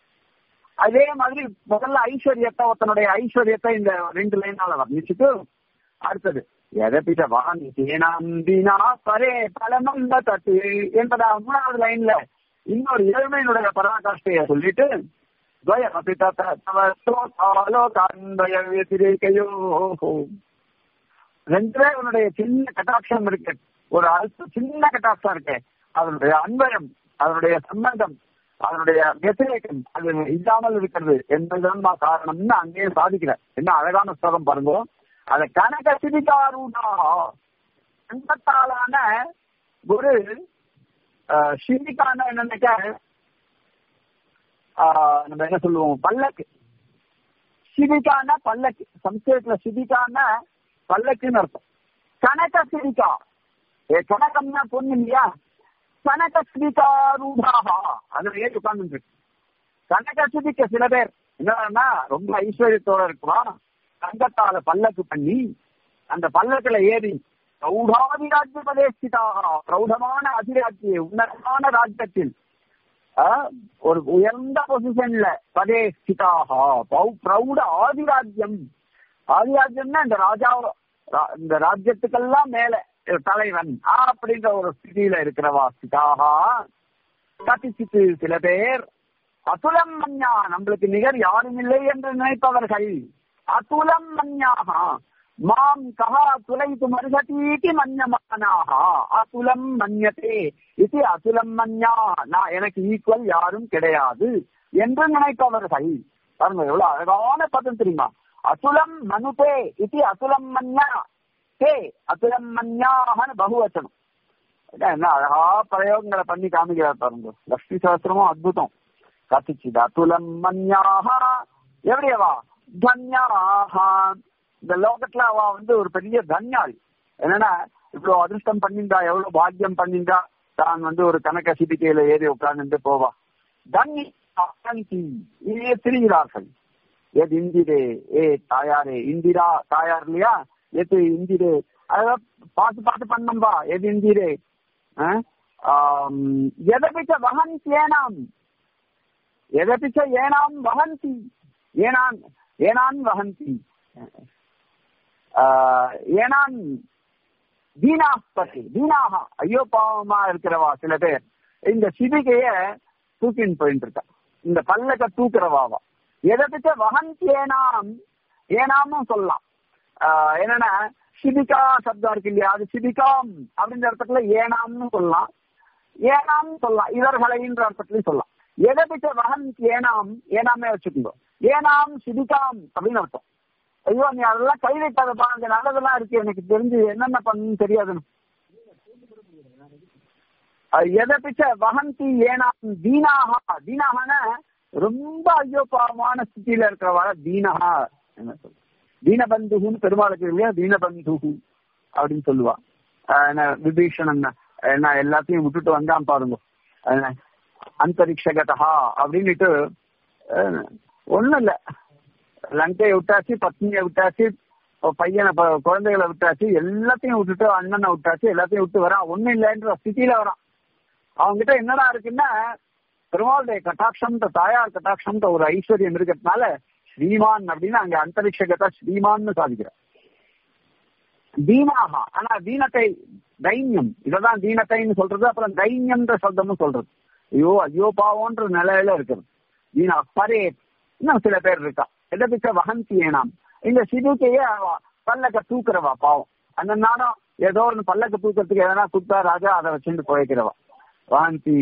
அதே மாதிரி முதல்ல ஐஸ்வர்யத்தை ஒருத்தனுடைய ஐஸ்வர்யத்தை இந்த ரெண்டு லைனால வர்ணிச்சுட்டு அடுத்தது எதப்பிட்ட வாணி சேனாம்பினா பரே பலமந்த தட்டு என்பதா மூணாவது லைன்ல இன்னொரு ஏழ்மையினுடைய பராகாஷ்டைய சொல்லிட்டு द्वयमपि तत्र तव ஸ்லோகாலோகான்வயத்திரேகையோ ரெண்டுமே உன்னுடைய சின்ன கட்டாட்சம் இருக்கு ஒரு அல்ப சின்ன கட்டாட்சம் இருக்கு அதனுடைய அன்பயம் அதனுடைய சம்பந்தம் அதனுடைய வெத்திரேக்கம் அது இல்லாமல் இருக்கிறது என்பதுதான் காரணம்னு அங்கேயே சாதிக்கிற என்ன அழகான ஸ்லோகம் பாருங்க அத கனக சிதிகாரூடா அன்பத்தாலான ஒரு சிந்திக்கான என்னன்னாக்க ஆஹ் நம்ம என்ன சொல்லுவோம் பல்லக்கு சிவிகான பல்லக்கு சம்ஸ்கிருதத்துல சிவிகான பல்லக்குன்னு அர்த்தம் கனக சிவிகா ஏ கனகம்னா பொண்ணு இல்லையா கனக சிவிகாரூடாகா அதுல ஏறி உட்கார்ந்து கனக சிவிக்க சில பேர் என்னன்னா ரொம்ப ஐஸ்வர்யத்தோட இருக்கலாம் தங்கத்தால பல்லக்கு பண்ணி அந்த பல்லக்குல ஏறி பிரௌடாதிராஜ்ய பிரதேசிதாக பிரௌடமான அதிராஜ்ய உன்னதமான ராஜ்யத்தில் ஒரு உயர்ந்த பொசிஷன்ல பிரதேசிதாக பிரௌட ஆதிராஜ்யம் ஆதிராஜ்யம்னா இந்த ராஜா இந்த ராஜ்யத்துக்கெல்லாம் மேல தலைவன் அப்படின்ற ஒரு ஸ்திதியில இருக்கிறவா சிதாக கத்திச்சிட்டு சில பேர் அத்துலம் மஞ்சா நம்மளுக்கு நிகர் யாரும் இல்லை என்று நினைப்பவர்கள் அத்துலம் மஞ்சாக மாம் கஹா துலைத்து மருகதீதி மன்யமானாக அத்துலம் மன்யத்தே இது அத்துலம் மன்யா நான் எனக்கு ஈக்குவல் யாரும் கிடையாது என்று நினைப்பவர்கள் பாருங்க எவ்வளவு அழகான பதம் தெரியுமா அத்துலம் மனுதே இது அத்துலம் மன்யா தே அத்துலம் மன்யாகனு பகுவச்சனம் என்ன அழகா பிரயோகங்களை பண்ணி காமிக்கிறார் பாருங்க லக்ஷ்மி சாஸ்திரமும் அத்புதம் கத்திச்சுது அத்துலம் மன்யாக எப்படியவா தன்யாக இந்த லோகத்துல அவ வந்து ஒரு பெரிய தன்யாள் என்னன்னா இவ்வளவு அதிர்ஷ்டம் பண்ணிண்டா எவ்வளவு பாக்கியம் பண்ணிண்டா தான் வந்து ஒரு கணக்க சிபிக்கையில ஏறி உட்கார்ந்து போவா தன்னி இதையே திரிகிறார்கள் எது இந்திரே ஏ தாயாரே இந்திரா தாயார் இல்லையா எது இந்திரே அதான் பார்த்து பார்த்து பண்ணம்பா எது இந்திரே எதபிச்ச வகந்தி ஏனாம் எதபிச்ச ஏனாம் வகந்தி ஏனான் ஏனான் வகந்தி ஏனான் தீனாஸ்பதி தீனாக ஐயோ பாவமா இருக்கிறவா சில பேர் இந்த சிவிகைய தூக்கின்னு போயிட்டு இருக்கா இந்த பல்லக்க தூக்குறவாவா எதை பிச்ச வகந்தி ஏனாம் ஏனாமும் சொல்லலாம் என்னன்னா சிபிகா சப்தம் இருக்கு இல்லையா அது சிபிகாம் அப்படின்ற அர்த்தத்துல ஏனாம்னு சொல்லலாம் ஏனாம் சொல்லலாம் இவர்களைன்ற அர்த்தத்துலயும் சொல்லலாம் எதை பிச்ச வகந்தி ஏனாம் ஏனாமே வச்சுக்கோங்க ஏனாம் சிபிகாம் அப்படின்னு அர்த்தம் ஐயோ நீ அதெல்லாம் கைவிட்டதப்பா அங்க நல்லதெல்லாம் இருக்கு எனக்கு தெரிஞ்சு என்னென்ன பண்ணு தெரியாதுன்னு எதை பிச்ச வகந்தி ஏனாம் தீனாகா தீனாகன ரொம்ப ஐயோ பாவமான ஸ்திதியில இருக்கிறவாಳ தீனஹா என்ன சொல்ல தீனபந்துகுன்னு பெருமாளுக்கு இல்லையா தீனபந்து அப்படின்னு சொல்லுவா என்ன விபீஷணன் என்ன எல்லாத்தையும் விட்டுட்டு வந்தான் பாருங்க அந்தரிக்ஷகதா அப்படின்னுட்டு ஒண்ணும் இல்ல லங்கையை விட்டாச்சு பத்னியை விட்டாச்சு பையனை குழந்தைகளை விட்டாச்சு எல்லாத்தையும் விட்டுட்டு அண்ணனை விட்டாச்சு எல்லாத்தையும் விட்டு வரான் ஒண்ணும் இல்லைன்ற ஸ்திதியில வரான் அவங்ககிட்ட என்னடா இருக்குன்னா பெருமாளுடைய கட்டாட்சம் தாயார் கட்டாட்சம் ஒரு ஐஸ்வர்யம் இருக்கிறதுனால ஸ்ரீமான் அப்படின்னு அங்க அந்தரிக்ஷகத்தா ஸ்ரீமான்னு சாதிக்கிறார் தீனாகா ஆனா தீனத்தை தைன்யம் இததான் தீனத்தைன்னு சொல்றது அப்புறம் தைன்யம்ன்ற சப்தமும் சொல்றது ஐயோ ஐயோ பாவோன்ற நிலையில இருக்கிறது தீனா பரே இன்னும் சில பேர் இருக்கா எதை பிச்ச வகந்தி ஏனாம் இந்த சிதுக்கையே பல்லக்க தூக்குறவா பாவம் அந்த நாடம் ஏதோ ஒன்று பல்லக்க தூக்கிறதுக்கு எதனா கொடுத்தா ராஜா அதை வச்சுட்டு போய்க்கிறவா வாந்தி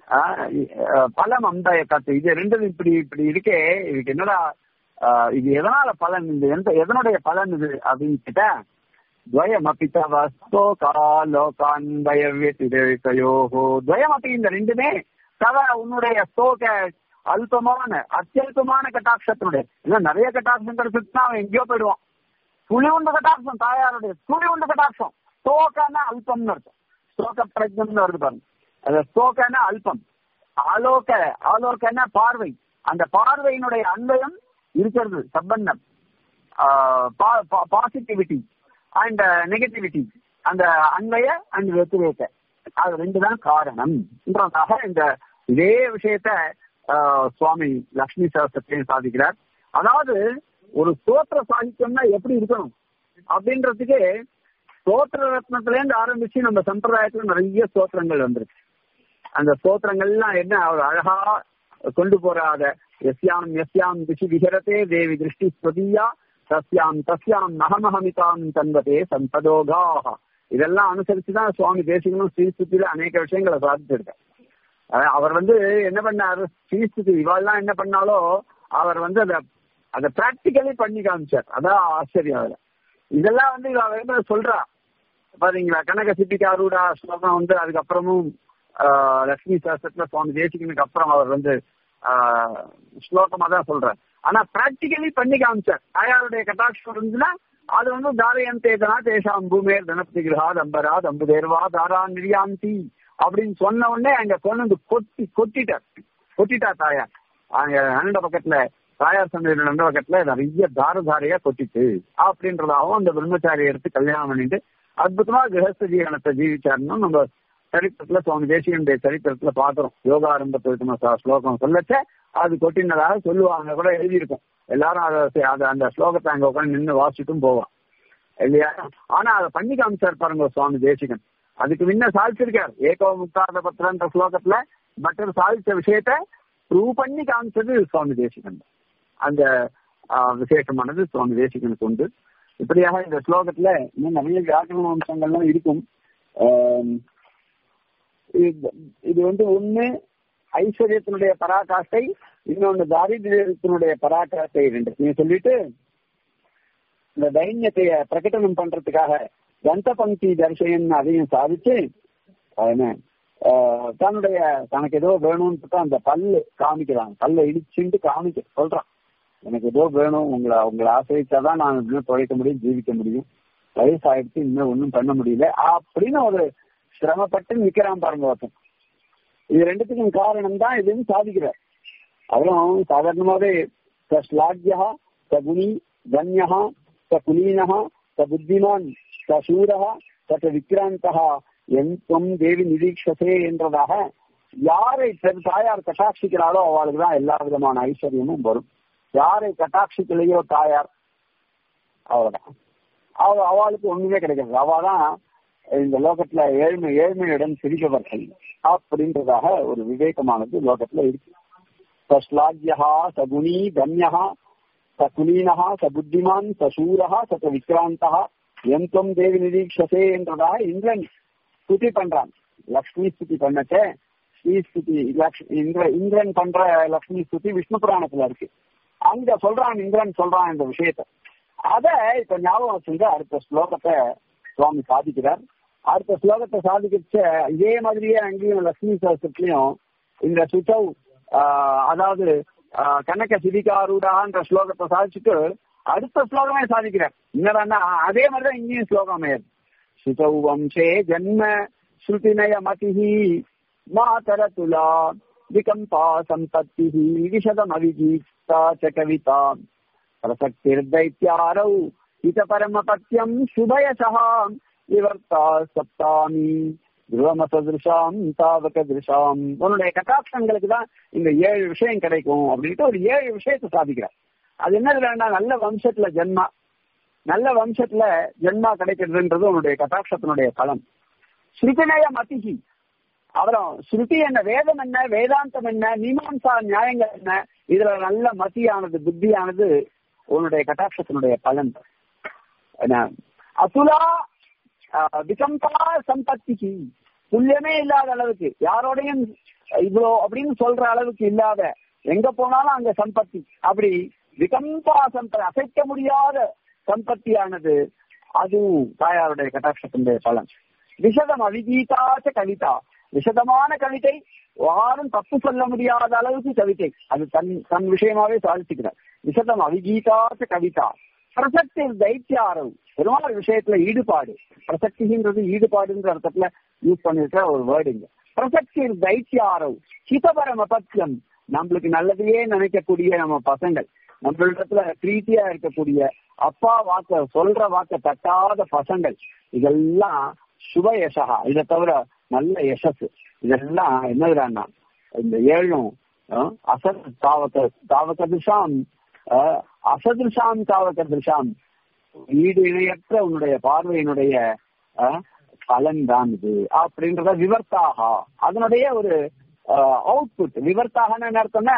பலம் அந்த கத்து இது ரெண்டும் இப்படி இப்படி இருக்கே இதுக்கு என்னடா இது எதனால பலன் இது எந்த எதனுடைய பலன் இது அப்படின்னு கேட்டா துவயம் அப்பி தவஸ்தோ காலோகான் பயவியோகோ துவயம் அப்படி இந்த ரெண்டுமே தவ உன்னுடைய ஸ்தோக அல்பமான அத்தியல்பமான கட்டாட்சத்தினுடைய இன்னும் நிறைய கட்டாட்சம் கிடைச்சிட்டுனா அவன் எங்கேயோ போயிடுவான் துளி உண்டு கட்டாட்சம் தாயாருடைய துளி உண்டு கட்டாட்சம் ஸ்தோக்கான அல்பம்னு அர்த்தம் ஸ்தோக பிரஜம்னு வருது பாருங்க அது ஸ்தோக்கான அல்பம் ஆலோக ஆலோகன பார்வை அந்த பார்வையினுடைய அன்பயம் இருக்கிறது சம்பந்தம் பாசிட்டிவிட்டி அண்ட் நெகட்டிவிட்டி அந்த அன்பய அண்ட் வெத்திரேக்க அது ரெண்டு தான் காரணம் இந்த இதே விஷயத்த சுவாமி லக்ஷ்மி சாஸ்திரத்தையும் சாதிக்கிறார் அதாவது ஒரு ஸ்தோத்திர சாகித்யம்னா எப்படி இருக்கணும் அப்படின்றதுக்கு ஸ்தோத்திர ரத்னத்துல இருந்து ஆரம்பிச்சு நம்ம சம்பிரதாயத்துல நிறைய ஸ்தோத்திரங்கள் வந்திருக்கு அந்த ஸ்தோத்திரங்கள்லாம் என்ன அவர் அழகா கொண்டு போற அத எஸ்யாம் எஸ்யாம் திசி விஹரத்தே தேவி திருஷ்டி ஸ்வதீயா தஸ்யாம் தஸ்யாம் நகமஹமிதாம் தன்வதே சம்பதோகாக இதெல்லாம் அனுசரிச்சுதான் சுவாமி தேசிகனும் ஸ்ரீஸ்துதியில அநேக விஷயங்களை சாதிச்சிருக்கார் அஹ் அவர் வந்து என்ன பண்ணாரு ஸ்ரீஸ்துதி இவாள்லாம் என்ன பண்ணாலோ அவர் வந்து அதை அதை பிராக்டிக்கலி பண்ணி காமிச்சார் அதான் ஆச்சரியம் அதுல இதெல்லாம் வந்து இவ வந்து சொல்றா பாத்தீங்களா கனக சித்திகாரூடா ஸ்லோகம் வந்து அதுக்கப்புறமும் ஆஹ், லட்சுமி சாஸ்திரத்துல சுவாமி தேசிகனுக்கு அப்புறம் அவர் வந்து ஆஹ், ஸ்லோகமா தான் சொல்றார் ஆனா பிராக்டிக்கலி பண்ணி காமிச்சார் தாயாருடைய கட்டாட்சம் இருந்துச்சுன்னா அது வந்து தாரயந்தேதனா தேசாம் பூமேர் தனப்தி கிரகாத் அம்பராத் அம்புதேர்வா தாரா நிரியாந்தி அப்படின்னு சொன்ன உடனே அங்க கொண்டு வந்து கொட்டி கொட்டிட்டார் கொட்டிட்டா தாயார் அங்க அண்ட பக்கத்துல தாயார் சந்தையோட அண்ட பக்கத்துல நிறைய தார தாரையா கொட்டிட்டு அப்படின்றதாகவும் அந்த பிரம்மச்சாரியை எடுத்து கல்யாணம் பண்ணிட்டு அற்புதமா கிரகஸ்த ஜீவனத்தை ஜீவிச்சாருன்னு நம்ம சரித்திரத்துல சுவாமி தேசியனுடைய சரித்திரத்துல பாக்குறோம் யோகாரம்பத்து ஸ்லோகம் சொல்லச்ச அது கொட்டினதாக சொல்லுவாங்க கூட எழுதியிருக்கும் எல்லாரும் அதை அதை அந்த ஸ்லோகத்தை அங்க உட்காந்து நின்று வாசிட்டும் போவான் இல்லையா ஆனா அதை பண்ணி காமிச்சார் பாருங்க சுவாமி தேசிகன் அதுக்கு முன்ன சாதிச்சிருக்கார் ஏகோ முக்தாத பத்திரன்ற ஸ்லோகத்துல பட்டர் சாதிச்ச விஷயத்த ப்ரூவ் பண்ணி காமிச்சது சுவாமி தேசிகன் தான். அந்த ஆஹ், விசேஷமானது சுவாமி தேசிகனுக்கு உண்டு இப்படியாக இந்த ஸ்லோகத்துல இன்னும் நிறைய வியாக்கரண அம்சங்கள்லாம் இருக்கும் ஆம், இது- இது வந்து ஒண்ணு ஐஸ்வர்யத்தினுடைய பராகாஷ்டை இன்னொன்னு தாரித்ரியத்தினுடைய பராகாஷ்டை ரெண்டுத்தையும் சொல்லிட்டு இந்த தைரியத்தை பிரகடனம் பண்றதுக்காக கந்த பங்கி தரிசனம் அதையும் சாதிச்சு அவன, ஆஹ், தன்னுடைய தனக்கு ஏதோ வேணும்னு தான் அந்த பல்லு காமிக்கிறான் பல்ல இடிச்சுட்டு காமிக்க சொல்றான் எனக்கு ஏதோ வேணும் உங்களை உங்களை ஆசிரிச்சாதான் நான் இன்னும் துழைக்க முடியும் ஜீவிக்க முடியும் வயசாயிடுச்சு இன்னும் ஒண்ணும் பண்ண முடியல அப்படின்னு ஒரு சிரமப்பட்டு நிக்கிறான் பாருங்க ஒருத்தன் இது ரெண்டுத்துக்கும் காரணம் தான் இதுன்னு சாதிக்கிறார் அப்புறம் சாதாரணமாவே ச ஸ்லாக்யா ச குணி கன்யா ச குலீனஹா ச புத்திமான் ச சூரஹா ச விக்ராந்தா என் தொம் தேவி நிரீட்சசே என்றதாக யாரை பெரு தாயார் கட்டாட்சிக்கிறாளோ அவளுக்கு தான் எல்லா விதமான ஐஸ்வர்யமும் வரும் யாரை கட்டாட்சிக்கலையோ தாயார் அவள்தான் அவ அவளுக்கு ஒண்ணுமே கிடைக்காது அவதான் இந்த லோகத்துல ஏழ்மை ஏழ்மையுடன் சிரிப்பவர்கள் அப்படின்றதாக ஒரு விவேகமானது லோகத்துல இருக்கு ஸ்லாஜ்யா சகுணி கன்யா சகுலீனஹா ச புத்திமான் ச சூரஹா ச விக்ராந்தா எம் தொம் தேவி நிரீட்சசே என்றதாக இந்திரன் ஸ்துதி பண்றான் லக்ஷ்மி ஸ்துதி பண்ணச்ச ஸ்ரீ ஸ்துதி லக்ஷ்- இந்திர இந்திரன் பண்ற லக்ஷ்மி ஸ்துதி விஷ்ணு புராணத்துல இருக்கு அங்க சொல்றான் இந்திரன் சொல்றான் இந்த விஷயத்த அத இப்ப ஞாபகம் வச்சுங்க அடுத்த ஸ்லோகத்தை சுவாமி சாதிக்கிறார் அடுத்த ஸ்லோகத்தை சாதிக்கிறச்ச இதே மாதிரியே அங்கேயும் லட்சுமி சாஸ்திரத்திலையும் இந்த சுச்சவ் ஆஹ், அதாவது ஆஹ், கனக சிதிகாரூடான்ற ஸ்லோகத்தை சாதிச்சுட்டு அடுத்த ஸ்லோகமே சாதிக்கிறார் என்னடா அதே மாதிரிதான் இங்கேயும் ஸ்லோகம் அமையாது சுச்சௌ வம்சே ஜன்ம ஸ்ருதிநய மதிஹி மாதர துலா விகம்பா சம்பத்தி விஷதமவிகீதா ச கவிதா பிரசக்திர்दैत्यारौ हितपरमपत्यम् शुभयशः விவர்த்தா சப்தாமி துருவமசதிருஷாம் தாவக திருஷாம் உன்னுடைய கட்டாட்சங்களுக்கு தான் இந்த ஏழு விஷயம் கிடைக்கும் அப்படின்ட்டு ஒரு ஏழு விஷயத்தை சாதிக்கிறார் அது என்னதுன்னா நல்ல வம்சத்துல ஜென்மா நல்ல வம்சத்துல ஜென்மா கிடைக்கிறதுன்றது உன்னுடைய கட்டாட்சத்தினுடைய பலன் ஸ்ருதிநய மதிகி அப்புறம் ஸ்ருதி என்ன வேதம் என்ன வேதாந்தம் என்ன மீமாம்சா நியாயங்கள் என்ன இதுல நல்ல மதியானது புத்தியானது உன்னுடைய கட்டாட்சத்தினுடைய பலன் என்ன அசுலா ஆஹ், விகம்பா சம்பத்திக்கு துல்லியமே இல்லாத அளவுக்கு யாரோடையும் இவ்வளோ அப்படின்னு சொல்ற அளவுக்கு இல்லாத எங்க போனாலும் அங்க சம்பத்தி அப்படி விகம்பா சம்பத்தி அசைக்க முடியாத சம்பத்தியானது அதுவும் தாயாருடைய கட்டாட்சத்தினுடைய பலன் விஷதம் அவிகீதாச்ச கவிதா விஷதமான கவிதை யாரும் தப்பு சொல்ல முடியாத அளவுக்கு கவிதை அது தன் தன் விஷயமாவே சாதிச்சுக்கிறார் விஷதம் அவிகீதாச்ச கவிதா பிரசக்தி தைத்தியாரவு பெருமாள் விஷயத்துல ஈடுபாடு பிரசக்தின்றது ஈடுபாடுன்ற அர்த்தத்துல யூஸ் பண்ணிருக்கிற ஒரு வேர்டுங்க பிரசக்தி தைத்தியாரவு ஹிதபரம பத்தியம் நம்மளுக்கு நல்லதையே நினைக்கக்கூடிய நம்ம பசங்கள் நம்மளிடத்துல பிரீத்தியா இருக்கக்கூடிய அப்பா வாக்க சொல்ற வாக்க தட்டாத பசங்கள் இதெல்லாம் சுப யசா இதை தவிர நல்ல யசஸ் இதெல்லாம் என்னதுடான்னா இந்த ஏழும் அஹ், அசத் தாவக தாவக திசாம் அஹ், அசதிருஷாம் தாவக திருஷாம் ஈடு இணையற்ற உன்னுடைய பார்வையினுடைய அஹ், பலன் தான் இது அப்படின்றத விவர்த்தாக அதனுடைய ஒரு அவுட்புட் விவர்த்தாகன்னு என்ன அர்த்தம்னா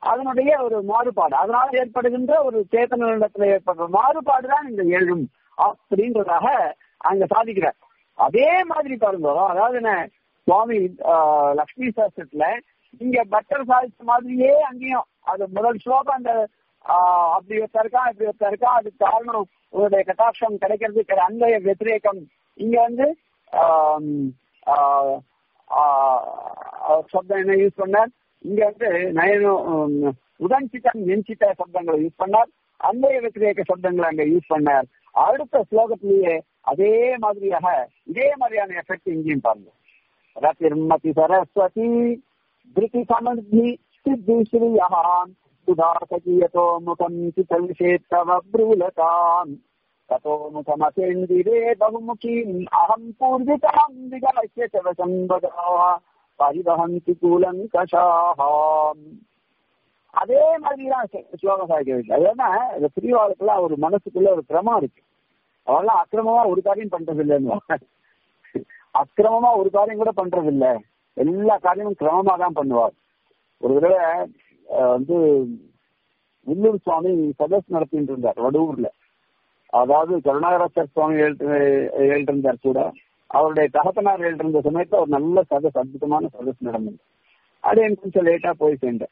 அதனுடைய ஒரு மாறுபாடு அதனால ஏற்படுகின்ற ஒரு சேத்தன இடத்துல ஏற்படுற மாறுபாடு தான் இந்த எழும் அப்படின்றதாக அங்க சாதிக்கிறார் அதே மாதிரி பாருங்க அதாவது என்ன சுவாமி ஆஹ், லக்ஷ்மி சாஸ்திரத்துல இங்க பட்டர் சாதிச்ச மாதிரியே அங்கேயும் அது முதல் ஸ்லோகம் அந்த ஆஹ், அப்படி ஒருத்தர் இருக்கான் இப்படி ஒருத்தர் இருக்கான் அதுக்கு காரணம் உங்களுடைய கட்டாட்சம் கிடைக்கிறதுக்கு அன்பய வெத்திரேகம் இங்க வந்து ஆம், ஆஹ், ஆஹ், சப்தம் என்ன யூஸ் பண்ணார் இங்க வந்து நயனம் உதஞ்சித்தம் நெஞ்சித்த சப்தங்களை யூஸ் பண்ணார் அன்பய வெத்திரேக சப்தங்களை அங்க யூஸ் பண்ணார் அடுத்த ஸ்லோகத்திலேயே அதே மாதிரியாக இதே மாதிரியான எஃபெக்ட் இங்கேயும் பாருங்க ரத்திர்மதி சரஸ்வதி திருதி சமர்த்தி சித்தி ஸ்ரீயான் சுதாசகியதோ முகம் சிதல்ஷேத்தவ ப்ரூலதாம் ततो मुखमसेन्दिरे बहुमुखीम् अहम् पूर्विताम् विगाह्य तव सम्बदाः परिवहन्ति கூலங்கஷாः அதே மாதிரிதான் ஸ்லோகம் சாய்க்கிறது அது என்ன இந்த பிரிவாளுக்குள்ள ஒரு மனசுக்குள்ள ஒரு கிரமம் இருக்கு அவெல்லாம் அக்கிரமமா ஒரு காரியம் பண்றது இல்லைன்னு அக்கிரமமா ஒரு காரியம் கூட பண்றது இல்ல எல்லா காரியமும் கிரமமா தான் பண்ணுவார் ஒரு தடவை அஹ், வந்து உள்ளூர் சுவாமி சதஸ் நடத்திட்டு இருந்தார் வடூர்ல அதாவது கருணாகராச்சார் சுவாமி எழுட்டு இருந்தார் கூட அவருடைய தகப்பனார் எழுதிருந்த சமயத்துல ஒரு நல்ல சதஸ் அற்புதமான சதஸ் நடந்தது அது எனக்கு கொஞ்சம் லேட்டா போய் சேர்ந்தேன்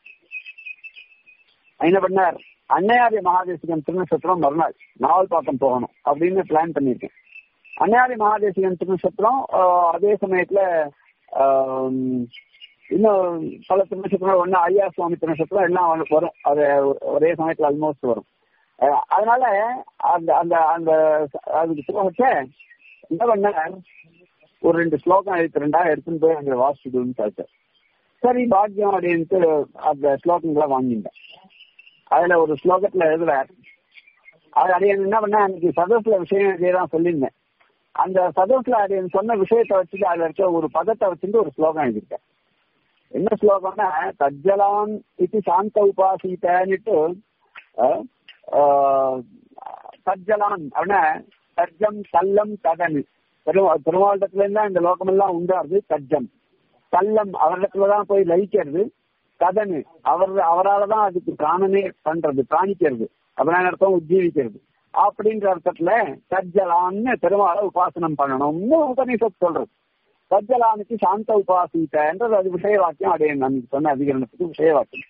என்ன பண்ணார் அன்னையாரிய மகாதேசிகன் திருநட்சத்திரம் மறுநாள் நாவல்பாக்கம் போகணும் அப்படின்னு பிளான் பண்ணியிருக்கேன் அன்னையாரி மகாதேசிகன் திருநட்சத்திரம் ஆஹ், அதே சமயத்துல ஆம், இன்னும் பல திருநட்சத்திரம் ஒண்ணு ஐயா சுவாமி திருநட்சத்திரம் எல்லாம் வந்து வரும் அது ஒரே சமயத்துல ஆல்மோஸ்ட் வரும் அஹ், அதனால அந்த அந்த அந்த அதுக்கு போகச்ச என்ன பண்ணார் ஒரு ரெண்டு ஸ்லோகம் எழுத்து ரெண்டா எடுத்துன்னு போய் அங்க வாசிச்சுடுன்னு சொல்லிட்டு சரி பாக்கியம் அப்படின்ட்டு அந்த ஸ்லோகங்களை வாங்கிட்டேன் அதுல ஒரு ஸ்லோகத்துல எழுதுறார் அது அடியன் என்ன பண்ண அன்னைக்கு சதஸ்ல விஷயம் இதேதான் சொல்லியிருந்தேன் அந்த சதஸ்ல அடியன் சொன்ன விஷயத்தை வச்சுட்டு அதுல இருக்க ஒரு பதத்தை வச்சுட்டு ஒரு ஸ்லோகம் எழுதியிருக்கேன் என்ன ஸ்லோகம்னா தஜ்ஜலான் இது சாந்த உபாசித்தன்னுட்டு அஹ், ஆஹ், தஜ்ஜலான் அப்படின்னா தஜ்ஜம் தல்லம் ததன் பெருமா பெருமாளிடத்துல இருந்தா இந்த லோகமெல்லாம் உண்டாருது தஜ்ஜம் தல்லம் அவரிடத்துலதான் போய் லயிக்கிறது கதனு அவர் அவரால தான் அதுக்கு பிராணனே பண்றது பிராணிக்கிறது அப்படின்னு அர்த்தம் உஜ்ஜீவிக்கிறது அப்படின்ற அர்த்தத்துல சஜ்ஜலான்னு பெருமாளை உபாசனம் பண்ணணும்னு உபநிஷத் சொல்றது சஜ்ஜலானுக்கு சாந்த உபாசித்தன்றது அது விஷய வாக்கியம் அடைய நான் சொன்ன அதிகரணத்துக்கு விஷய வாக்கியம்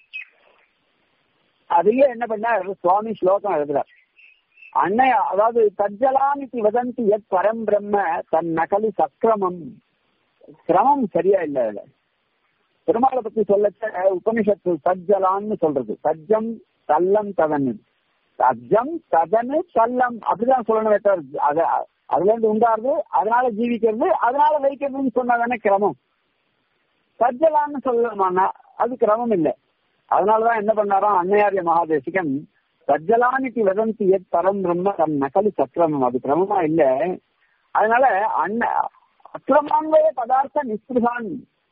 அதுலயே என்ன பண்ணார் சுவாமி ஸ்லோகம் எழுதுறார் அன்னை அதாவது தஜ்ஜலானிக்கு வதந்தி எத் பரம் பிரம்ம தன் நகலு சக்கிரமம் கிரமம் சரியா இல்ல அதுல பெருமாளை பத்தி சொல்லச்ச உபனிஷத்து சஜ்ஜலான்னு சொல்றது சஜ்ஜம் தல்லம் ததன் சஜ்ஜம் ததனு தல்லம் அப்படிதான் சொல்லணுமே தவிர அத அதுல இருந்து உண்டாருது அதனால ஜீவிக்கிறது அதனால வைக்கிறதுன்னு சொன்னாதானே கிரமம் சஜ்ஜலான்னு சொல்லலாமான்னா அது கிரமம் இல்லை அதனாலதான் என்ன பண்ணாராம் அன்னையாரிய மகாதேசிகன் சஜ்ஜலானிக்கு வதந்தி எத் பரம் பிரம்ம தன் நகலு சக்கிரமம் அது கிரமமா இல்ல அதனால அன்ன அக்கிரமான்வய பதார்த்த நிஸ்பிருகான்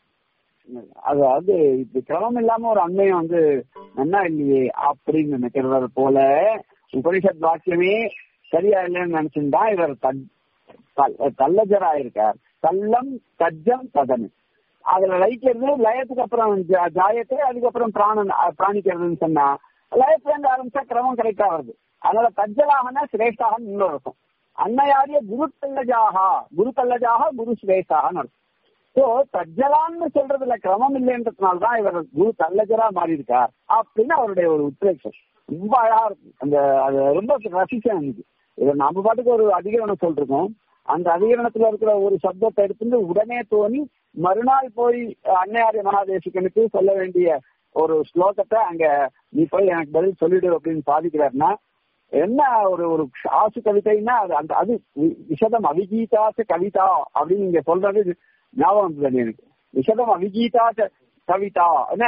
அதாவது இப்படி கிரமம் இல்லாம ஒரு அண்மையம் வந்து நன்னா இல்லையே அப்படின்னு நினைக்கிறவர் போல உபனிஷத் வாக்கியமே சரியா இல்லைன்னு நினைச்சிருந்தா இவர் தல்- தல்- தல்லஜரா இருக்கார் தல்லம் தஜ்ஜம் ததனு அதுல லயிக்கிறது லயத்துக்கு அப்புறம் ஜா- ஜாயத்தை அதுக்கப்புறம் பிராணன் அஹ், பிராணிக்கிறதுன்னு சொன்னா லயத்துல இருந்து ஆரம்பிச்சா கிரமம் கரெக்டா வருது அதனால தஜ்ஜலாகனா சிரேஷ்டாக இன்னொரு அர்த்தம் அன்னையாரிய குரு தல்லஜாகா குரு தல்லஜாகா குரு சிரேஷ்டாகன்னு அர்த்தம் சோ தஜ்ஜலான்னு சொல்றதுல கிரமம் இல்லைன்றதுனாலதான் இவர் குரு தல்லஜரா மாறி இருக்கார் அப்படின்னு அவருடைய ஒரு உத்வேகம் ரொம்ப அழகா இருக்கும் அந்த அது ரொம்ப ரசிச்சேன் எனக்கு இதை நம்ம பாட்டுக்கு ஒரு அதிகரணம் சொல்லிருக்கோம் அந்த அதிகரணத்துல இருக்கிற ஒரு சப்தத்தை எடுத்துட்டு உடனே தோணி மறுநாள் போய் அன்னையாரிய மகாதேசிகனுக்கு சொல்ல வேண்டிய ஒரு ஸ்லோகத்தை அங்க நீ போய் எனக்கு பதில் சொல்லிடு அப்படின்னு சாதிக்கிறாருன்னா என்ன ஒரு ஒரு ஆசு கவிதைன்னா அது அந்த அது வி- விஷதம் அவிகீதாச்ச கவிதா அப்படின்னு நீங்க சொல்றது ஞாபகம் வந்தது எனக்கு விஷதம் அவிகீதாச்ச கவிதா என்ன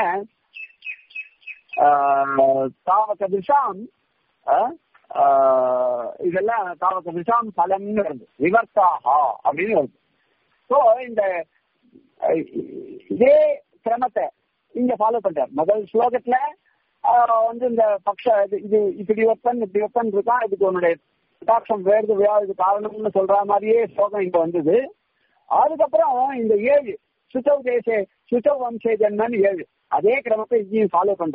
ஆஹ், தாவக திசாம் ஆஹ், ஆஹ், இதெல்லாம் தாவக திசாம் பலம்னு வருது விவர்த்தாகா அப்படின்னு வருது சோ இந்த அஹ், இதே கிரமத்தை இங்க ஃபாலோ பண்றார் முதல் ஸ்லோகத்துல ஆஹ், வந்து இந்த பக்ஷ இது- இது இப்படி ஒப்பன் இப்படி ஒப்பன் இருக்கான் இதுக்கு உன்னுடைய கட்டாட்சம் வேறு வியாதி காரணம்னு சொல்ற மாதிரியே ஸ்லோகம் இங்க வந்தது அதுக்கப்புறம் இந்த ஏழு சுச்சவ் தேசே சுச்சவ் வம்சே ஜன்மன் ஏழு அதே கிரமத்தை இங்கேயும் ஃபாலோ பண்றார்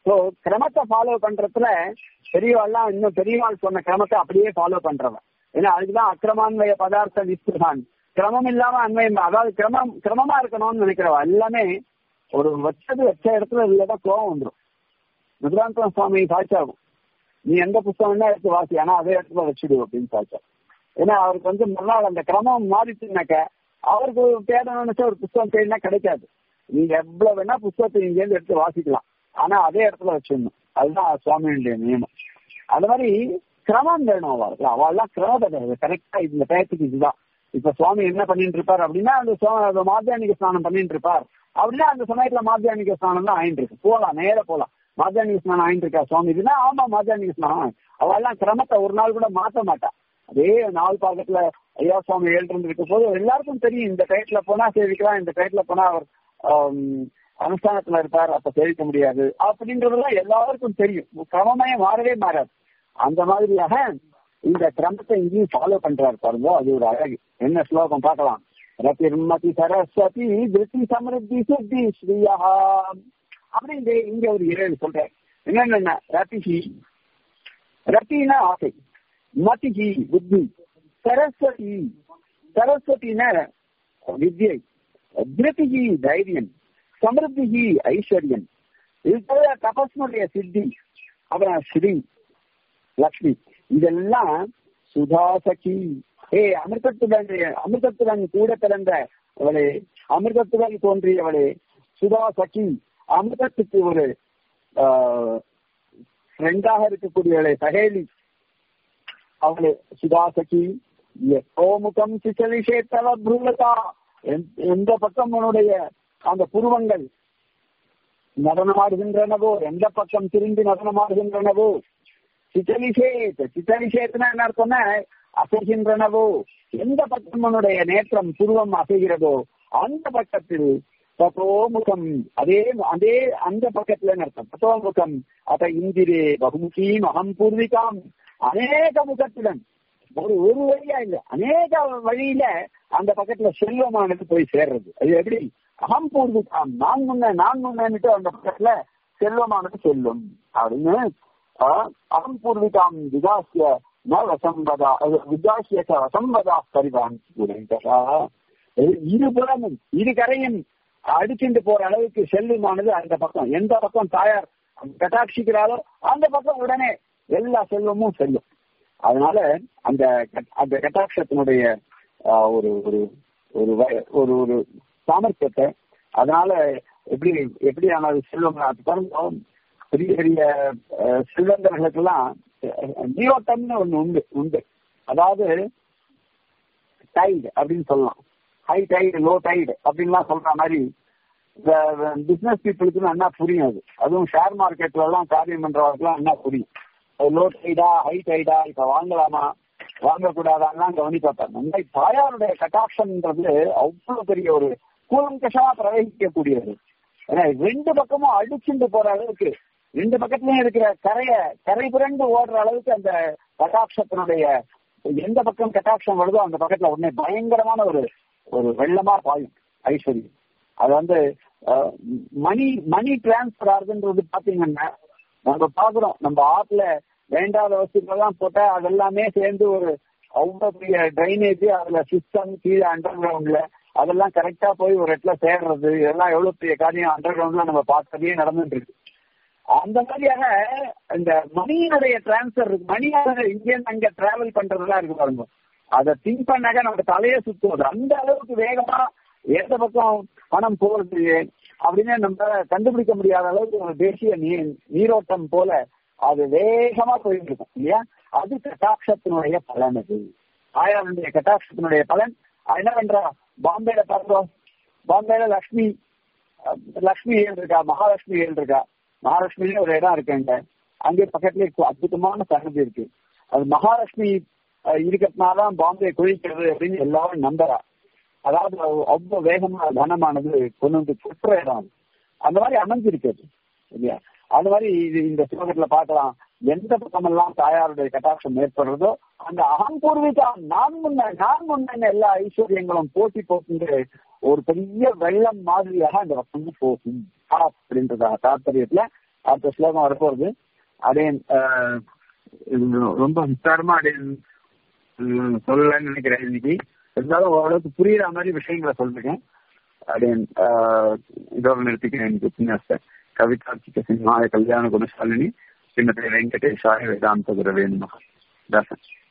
சோ கிரமத்தை ஃபாலோ பண்றதுல பெரியவாள்லாம் இன்னும் பெரியவாள் சொன்ன கிரமத்தை அப்படியே ஃபாலோ பண்றவன் ஏன்னா அதுக்குதான் அக்கிரமான்வய பதார்த்த விஸ்துதான் கிரமம் இல்லாம அன்வயம் அதாவது கிரமம் கிரமமா இருக்கணும்னு நினைக்கிறவா எல்லாமே ஒரு வச்சது வச்ச இடத்துல இல்லதான் கோவம் வந்துடும் முதுராந்தம் சுவாமி சாட்சாகும் நீ எந்த புஸ்தகம் எடுத்து வாசி ஆனா அதே இடத்துல வச்சுடு அப்படின்னு சாட்சா ஏன்னா அவருக்கு வந்து மறுநாள் அந்த கிரமம் மாறிச்சுனாக்க அவருக்கு தேடணும்னு நினைச்சா ஒரு புஸ்தகம் தேடினா கிடைக்காது நீங்க எவ்வளவு வேணா புஸ்தகத்தை இங்க இருந்து எடுத்து வாசிக்கலாம் ஆனா அதே இடத்துல வச்சிடணும் அதுதான் சுவாமியுடைய நியமம் அது மாதிரி கிரமம் வேணும் அவளுக்கு அவள்லாம் கிரமத்தை கரெக்டா இந்த டயத்துக்கு இதுதான் இப்ப சுவாமி என்ன பண்ணிட்டு இருப்பார் அப்படின்னா அந்த சுவா- மாத்தியானிக ஸ்நானம் பண்ணிட்டு இருப்பார் அப்படின்னா அந்த சமயத்துல மாத்தியானிக ஸ்நானம் தான் ஆயிட்டு இருக்கு போலாம் நேர போலாம் மாத்தியானிக ஸ்நானம் ஆயிட்டு இருக்கா சுவாமி இதுன்னா ஆமா மாத்தியானிக ஸ்நானம் அவெல்லாம் கிரமத்தை ஒரு நாள் கூட மாத்த மாட்டா அதே நாள் பாக்கத்துல ஐயா சுவாமி எழுந்து இருக்க போது எல்லாருக்கும் தெரியும் இந்த டயத்துல போனா சேவிக்கலாம் இந்த டயத்துல போனா அவர் ஆம், அனுஷ்டானத்துல இருப்பார் அப்ப சேவிக்க முடியாது அப்படின்றதெல்லாம் எல்லாருக்கும் தெரியும் கிரமமே மாறவே மாறாது அந்த மாதிரியாக இந்த கிரமத்தை இங்கேயும் ஃபாலோ பண்றாரு பாருங்க அது ஒரு அழகு என்ன ஸ்லோகம் பார்க்கலாம் ரத்திர்மதி சரஸ்வதி திருத்தி சமருத்தி சுத்தி ஸ்ரீயா அப்படி இந்த இங்க ஒரு ஏழு சொல்றேன் என்னென்ன ரத்திஹி ரத்தினா ஆசை மதிஹி புத்தி சரஸ்வதி சரஸ்வதினா வித்யை திருத்திகி தைரியம் சமிருத்திகி ஐஸ்வர்யம் இது போல தபஸ்னுடைய சித்தி அப்புறம் ஸ்ரீ லக்ஷ்மி இதெல்லாம் சுதாசகி ஏ அமிர்தத்துடன் அமிர்தத்துடன் கூட பிறந்த அவளே அமிர்தத்துடன் தோன்றியவளே சுதாசகி அமிர்தத்துக்கு ஒரு ஃப்ரெண்டாக இருக்கக்கூடியவளே சகேலி அவளே சுதாசகி ஓமுகம் சிச்சலிஷே தவ புருவதா எந்த- எந்த பக்கம் உன்னுடைய அந்த புருவங்கள் நடனமாடுகின்றனவோ எந்த பக்கம் திரும்பி நடனமாடுகின்றனவோ சித்தலிஷேத் சித்தலிஷேத்னா என்ன அர்த்தம்னா அசைகின்றனவோ எந்த பக்கம் உன்னுடைய நேற்றம் புருவம் அசைகிறதோ அந்த பக்கத்தில் தத்தோமுகம் அதே அதே அந்த பக்கத்துல அர்த்தம் தத்தோமுகம் அத இந்திரே பகுமுகீம் அகம் பூர்விகாம் அநேக முகத்துடன் ஒரு ஒரு வழியா இல்ல அநேக வழியில அந்த பக்கத்துல செல்வமானது போய் சேர்றது அது எப்படி அகம் பூர்விகாம் நான் முன்ன நான் முன்னன்னுட்டு அந்த பக்கத்துல செல்வமானது செல்லும் அப்படின்னு ஆஹ், அகம் பூர்விகாம் விகாசிய ந வசம்பதா விகாசிய ச வசம்பதா பரிதான் இருபுறமும் இரு கரையும் அடிச்சுட்டு போற அளவுக்கு செல்வமானது அந்த பக்கம் எந்த பக்கம் தாயார் கட்டாட்சிக்கிறாரோ அந்த பக்கம் உடனே எல்லா செல்வமும் செல்லும் அதனால அந்த கட்- அந்த கட்டாட்சத்தினுடைய ஆஹ், ஒரு ஒரு ஒரு வ- ஒரு ஒரு சாமர்த்தியத்தை அதனால எப்படி எப்படியான செல்வம் அது பாருங்க பெரிய பெரிய அஹ், செல்வந்தர்களுக்கெல்லாம் அஹ், நீரோட்டம்னு ஒண்ணு உண்டு உண்டு அதாவது டைடு அப்படின்னு சொல்லலாம் ஹை டைடு லோ டைடு அப்படின்லாம் சொல்ற மாதிரி இந்த பிசினஸ் பீப்புளுக்கு நல்லா புரியும் அது அதுவும் ஷேர் மார்க்கெட்ல எல்லாம் காரியம் பண்றவர்களுக்கு நல்லா புரியும் லோ டைடா ஹை டைடா இப்ப வாங்கலாமா வாங்கக்கூடாதான்லாம் கவனிப்பாங்க இந்த மாதிரி தாயாருடைய கட்டாட்சம்ன்றது அவ்வளவு பெரிய ஒரு கூலங்கஷமா பிரவகிக்கக்கூடியது ஏன்னா ரெண்டு பக்கமும் அடிச்சுட்டு போற அளவுக்கு ரெண்டு பக்கத்துலயும் இருக்கிற கரைய கரை புரண்டு ஓடுற அளவுக்கு அந்த கட்டாட்சத்தினுடைய எந்த பக்கம் கட்டாட்சம் வருதோ அந்த பக்கத்துல உடனே பயங்கரமான ஒரு ஒரு வெள்ளமா பாயும் ஐஸ்வர்யம் அது வந்து அஹ், மணி மணி டிரான்ஸ்பர் ஆகுதுன்றது பாத்தீங்கன்னா நம்ம பாக்குறோம் நம்ம ஆத்துல வேண்டாத வசதிகள்லாம் போட்டா அதெல்லாமே சேர்ந்து ஒரு அவ்வளவு பெரிய ட்ரைனேஜ் அதுல சிஸ்டம் கீழே அண்டர் கிரவுண்ட்ல அதெல்லாம் கரெக்டா போய் ஒரு இடத்துல சேர்றது இதெல்லாம் எவ்வளவு பெரிய காரியம் அண்டர் கிரவுண்ட்ல நம்ம பார்த்ததே நடந்துட்டு இருக்கு அந்த மாதிரியாக இந்த மணியினுடைய டிரான்ஸ்பர் இருக்கு மணியாக இங்கேருந்து அங்க டிராவல் பண்றதெல்லாம் இருக்கு பாருங்க அதை திங்க் பண்ணாக்க நம்ம தலையே சுத்துவது அந்த அளவுக்கு வேகமா எந்த பக்கம் பணம் போறது அப்படின்னு நம்ம கண்டுபிடிக்க முடியாத அளவுக்கு ஒரு தேசிய நீ- நீரோட்டம் போல அது வேகமா போயிட்டு இருக்கும் இல்லையா அது கட்டாட்சத்தினுடைய பலன் அது ஆயாருடைய கட்டாட்சத்தினுடைய பலன் அது என்ன பண்றா பாம்பேல பார்த்தோம் பாம்பேல லக்ஷ்மி அஹ், லக்ஷ்மி ஏல் இருக்கா மகாலட்சுமி ஏல் இருக்கா மகாலட்சுமின்னு ஒரு இடம் இருக்குங்க அங்கே பக்கத்துலயே கு- அற்புதமான சன்னதி இருக்கு அது மகாலட்சுமி அஹ், இருக்கிறதுனாலதான் பாம்பே குழிக்கிறது அப்படின்னு எல்லாரும் நம்புறா அதாவது அவ்- அவ்வளவு வேகமா கனமானது கொண்டு வந்து சுற்ற இடம் அது. அந்த மாதிரி அமைஞ்சிருக்கு அது. இல்லையா அது மாதிரி இது இந்த ஸ்லோகத்துல பார்க்கலாம் எந்த பக்கமெல்லாம் தாயாருடைய கட்டாட்சம் ஏற்படுறதோ அந்த அகம்பூர்விகா நான் முன்ன நான் முன்ன எல்லா ஐஸ்வர்யங்களும் போட்டி போட்டு ஒரு பெரிய வெள்ளம் மாதிரியாக அந்த பக்கம் போகும் அப்படின்றதா தாற்பயத்துல அடுத்த ஸ்லோகம் வரப்போகுது அதே ஆஹ், இது ரொம்ப விஸ்தாரமா அதே ம், சொல்லலன்னு நினைக்கிறேன் இன்னைக்கு இருந்தாலும் ஓரளவுக்கு புரியுற மாதிரி விஷயங்களை சொல்லிருக்கேன் அப்படியே ஆஹ், இதோட நிறுத்திக்கிறேன் இன்னைக்கு உபன்யாசத்தை கவிதார்த்திக சிம்மாய கல்யாண குணசாலினி ஸ்ரீமதி வெங்கடேஷாய வேதாந்த குரவே நமः தாசன்